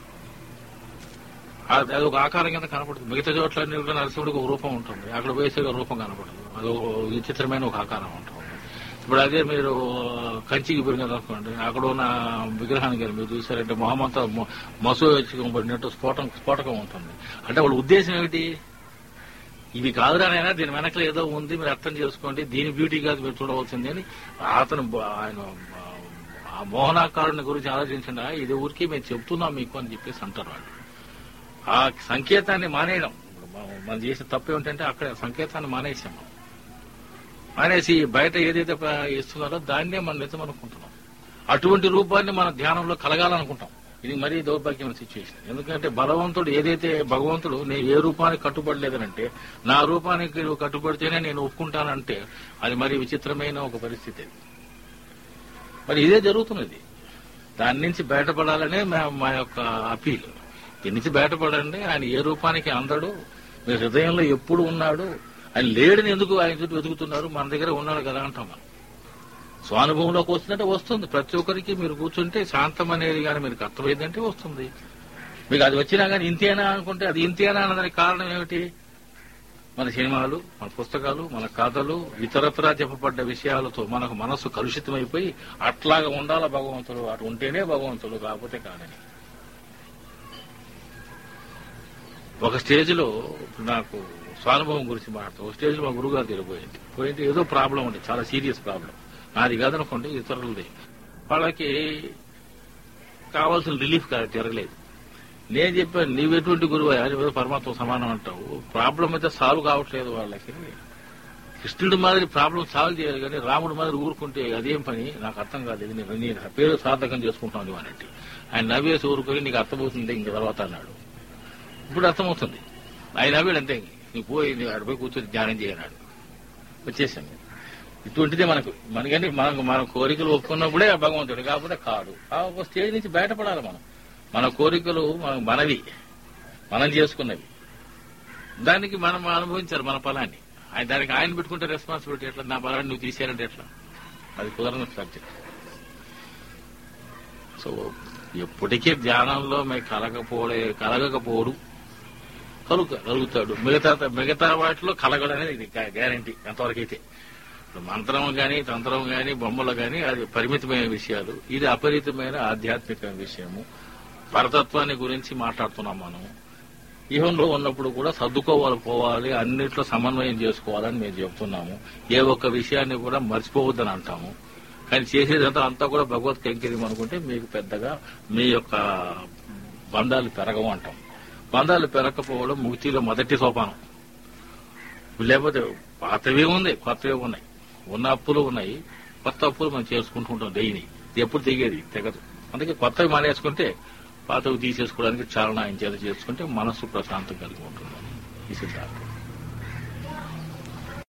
అది అది ఒక ఆకారం కింద కనపడుతుంది మిగతా చోట్ల అన్ని కూడా నరసింహుడికి ఒక రూపం ఉంటుంది అక్కడ వేసే రూపం కనపడదు అది ఒక విచిత్రమైన ఒక ఆకారం ఉంటుంది ఇప్పుడు అదే మీరు కంచికి పెరిగిన అనుకోండి అక్కడ ఉన్న విగ్రహానికి కానీ మీరు చూసారంటే మొహమ్మద్ మసూ వచ్చి స్ఫోటం స్ఫోటకం ఉంటుంది అంటే వాళ్ళ ఉద్దేశం ఏమిటి ఇవి కాదురానైనా దీని వెనకలో ఏదో ఉంది మీరు అర్థం చేసుకోండి దీని బ్యూటీ కాదు మీరు చూడవలసింది అని అతను బ- ఆయన ఆ మోహనాకారుని గురించి ఆలోచించండి ఇది ఊరికి మేము చెప్తున్నాం మీకు అని చెప్పేసి అంటారు వాళ్ళు ఆ సంకేతాన్ని మానేయడం ఇప్పుడు మనం- మనం చేసే తప్పు ఏమిటంటే అక్కడ సంకేతాన్ని మానేసాం మనం. మానేసి బయట ఏదైతే ప- ఇస్తున్నారో దాన్నే మనం నిజం అనుకుంటున్నాం అటువంటి రూపాన్ని మన ధ్యానంలో కలగాలనుకుంటాం ఇది మరీ దౌర్భాగ్యమైన సిచ్యువేషన్ ఎందుకంటే బలవంతుడు ఏదైతే భగవంతుడు నేను ఏ రూపానికి కట్టుబడలేదనంటే నా రూపానికి నువ్వు కట్టుబడితేనే నేను ఒప్పుకుంటానంటే అది మరీ విచిత్రమైన ఒక పరిస్థితి అది. మరి ఇదే జరుగుతున్నది దాని నుంచి బయటపడాలనే మా- మా యొక్క అపీల్ దీని నుంచి బయటపడండి ఆయన ఏ రూపానికి అందడు మీ హృదయంలో ఎప్పుడు ఉన్నాడు ఆయన లేడని ఎందుకు ఆయన చుట్టూ వెతుకుతున్నారు మన దగ్గర ఉన్నాడు కదా అంటాం మనం స్వానుభవంలోకి వస్తుందంటే వస్తుంది ప్రతి ఒక్కరికి మీరు కూర్చుంటే శాంతం అనేది కానీ మీకు అర్థమైందంటే వస్తుంది మీకు అది వచ్చినా కానీ ఇంతేనా అనుకుంటే అది ఇంతేనా అన్నదానికి కారణం ఏమిటి మన సినిమాలు మన పుస్తకాలు మన కథలు ఇతరత్రా చెప్పబడ్డ విషయాలతో మనకు మనస్సు కలుషితమైపోయి అట్లాగా ఉండాల భగవంతుడు అటు ఉంటేనే భగవంతుడు కాకపోతే కాదని ఒక స్టేజ్లో నాకు స్వానుభవం గురించి మాట్లాడుతూ ఒక స్టేజ్లో మా గురుగారు తిరిగిపోయింది పోయింది ఏదో ప్రాబ్లం ఉంది చాలా సీరియస్ ప్రాబ్లం నాది కాదనుకోండి ఇతరులది వాళ్ళకి కావాల్సిన రిలీఫ్ కాదు జరగలేదు నేను చెప్పాను నీవెటువంటి గురువు అయ్యా పరమాత్మ సమానం అంటావు ప్రాబ్లం అయితే సాల్వ్ కావట్లేదు వాళ్ళకి కృష్ణుడి మాదిరి ప్రాబ్లం సాల్వ్ చేయాలి కానీ రాముడి మాదిరి ఊరుకుంటే అదేం పని నాకు అర్థం కాలేదు నేను నీ పేరు సార్థకం చేసుకుంటున్నాను అన్నట్టు ఆయన నవ్వేసి ఊరుకొని నీకు అర్థమవుతుంది ఇంక తర్వాత అన్నాడు ఇప్పుడు అర్థమవుతుంది ఆయన నవ్వాడు అంతే నీకు పోయి నీ ఆడ పోయి కూర్చొని ధ్యానం చేయనాడు వచ్చేసాను ఇటువంటిదే మనకు మనకంటే మనకు మన కోరికలు ఒప్పుకున్నప్పుడే ఆ భగవంతుడు కాకపోతే కాదు ఆ ఒక స్టేజ్ నుంచి బయటపడాలి మనం మన కోరికలు మన మనవి మనం చేసుకున్నవి దానికి మనం అనుభవించారు మన ఫలాన్ని ఆయన దానికి ఆయన పెట్టుకుంటే రెస్పాన్సిబిలిటీ ఎట్లా నా ఫలాన్ని నువ్వు తీసేయాలంటే ఎట్లా అది కుదరని సబ్జెక్ట్ సో ఎప్పటికీ ధ్యానంలో మీకు కలగపోలే కలగకపోడు కలుగు కలుగుతాడు మిగతా మిగతా వాటిలో కలగడం అనేది ఇది గ్యారంటీ ఎంతవరకు అయితే ఇప్పుడు మంత్రం గాని తంత్రం గాని బొమ్మలు గాని అది పరిమితమైన విషయాలు ఇది అపరిమితమైన ఆధ్యాత్మిక విషయము పరతత్వాన్ని గురించి మాట్లాడుతున్నాం మనం ఇహంలో ఉన్నప్పుడు కూడా సర్దుకోవాలి పోవాలి అన్నిట్లో సమన్వయం చేసుకోవాలని మేము చెప్తున్నాము ఏ ఒక్క విషయాన్ని కూడా మర్చిపోవద్దని అంటాము కానీ చేసేదంతా అంతా కూడా భగవత్ కైంకర్యం అనుకుంటే మీకు పెద్దగా మీ యొక్క బంధాలు పెరగవు అంటాం బంధాలు పెరగకపోవడం ముక్తిలో మొదటి సోపానం లేకపోతే పాతవే ఉంది కొత్తవే ఉన్నాయి ఉన్న అప్పులు ఉన్నాయి కొత్త అప్పులు మనం చేసుకుంటూ ఉంటాం డైలీ ఇది ఎప్పుడు తెగేది తెగదు అందుకే కొత్తవి మానేసుకుంటే పాతవి తీసేసుకోవడానికి చాలన ఆయన చేత చేసుకుంటే మనస్సు ప్రశాంతం కలిగి ఉంటుంది ఈ సిద్ధాంతం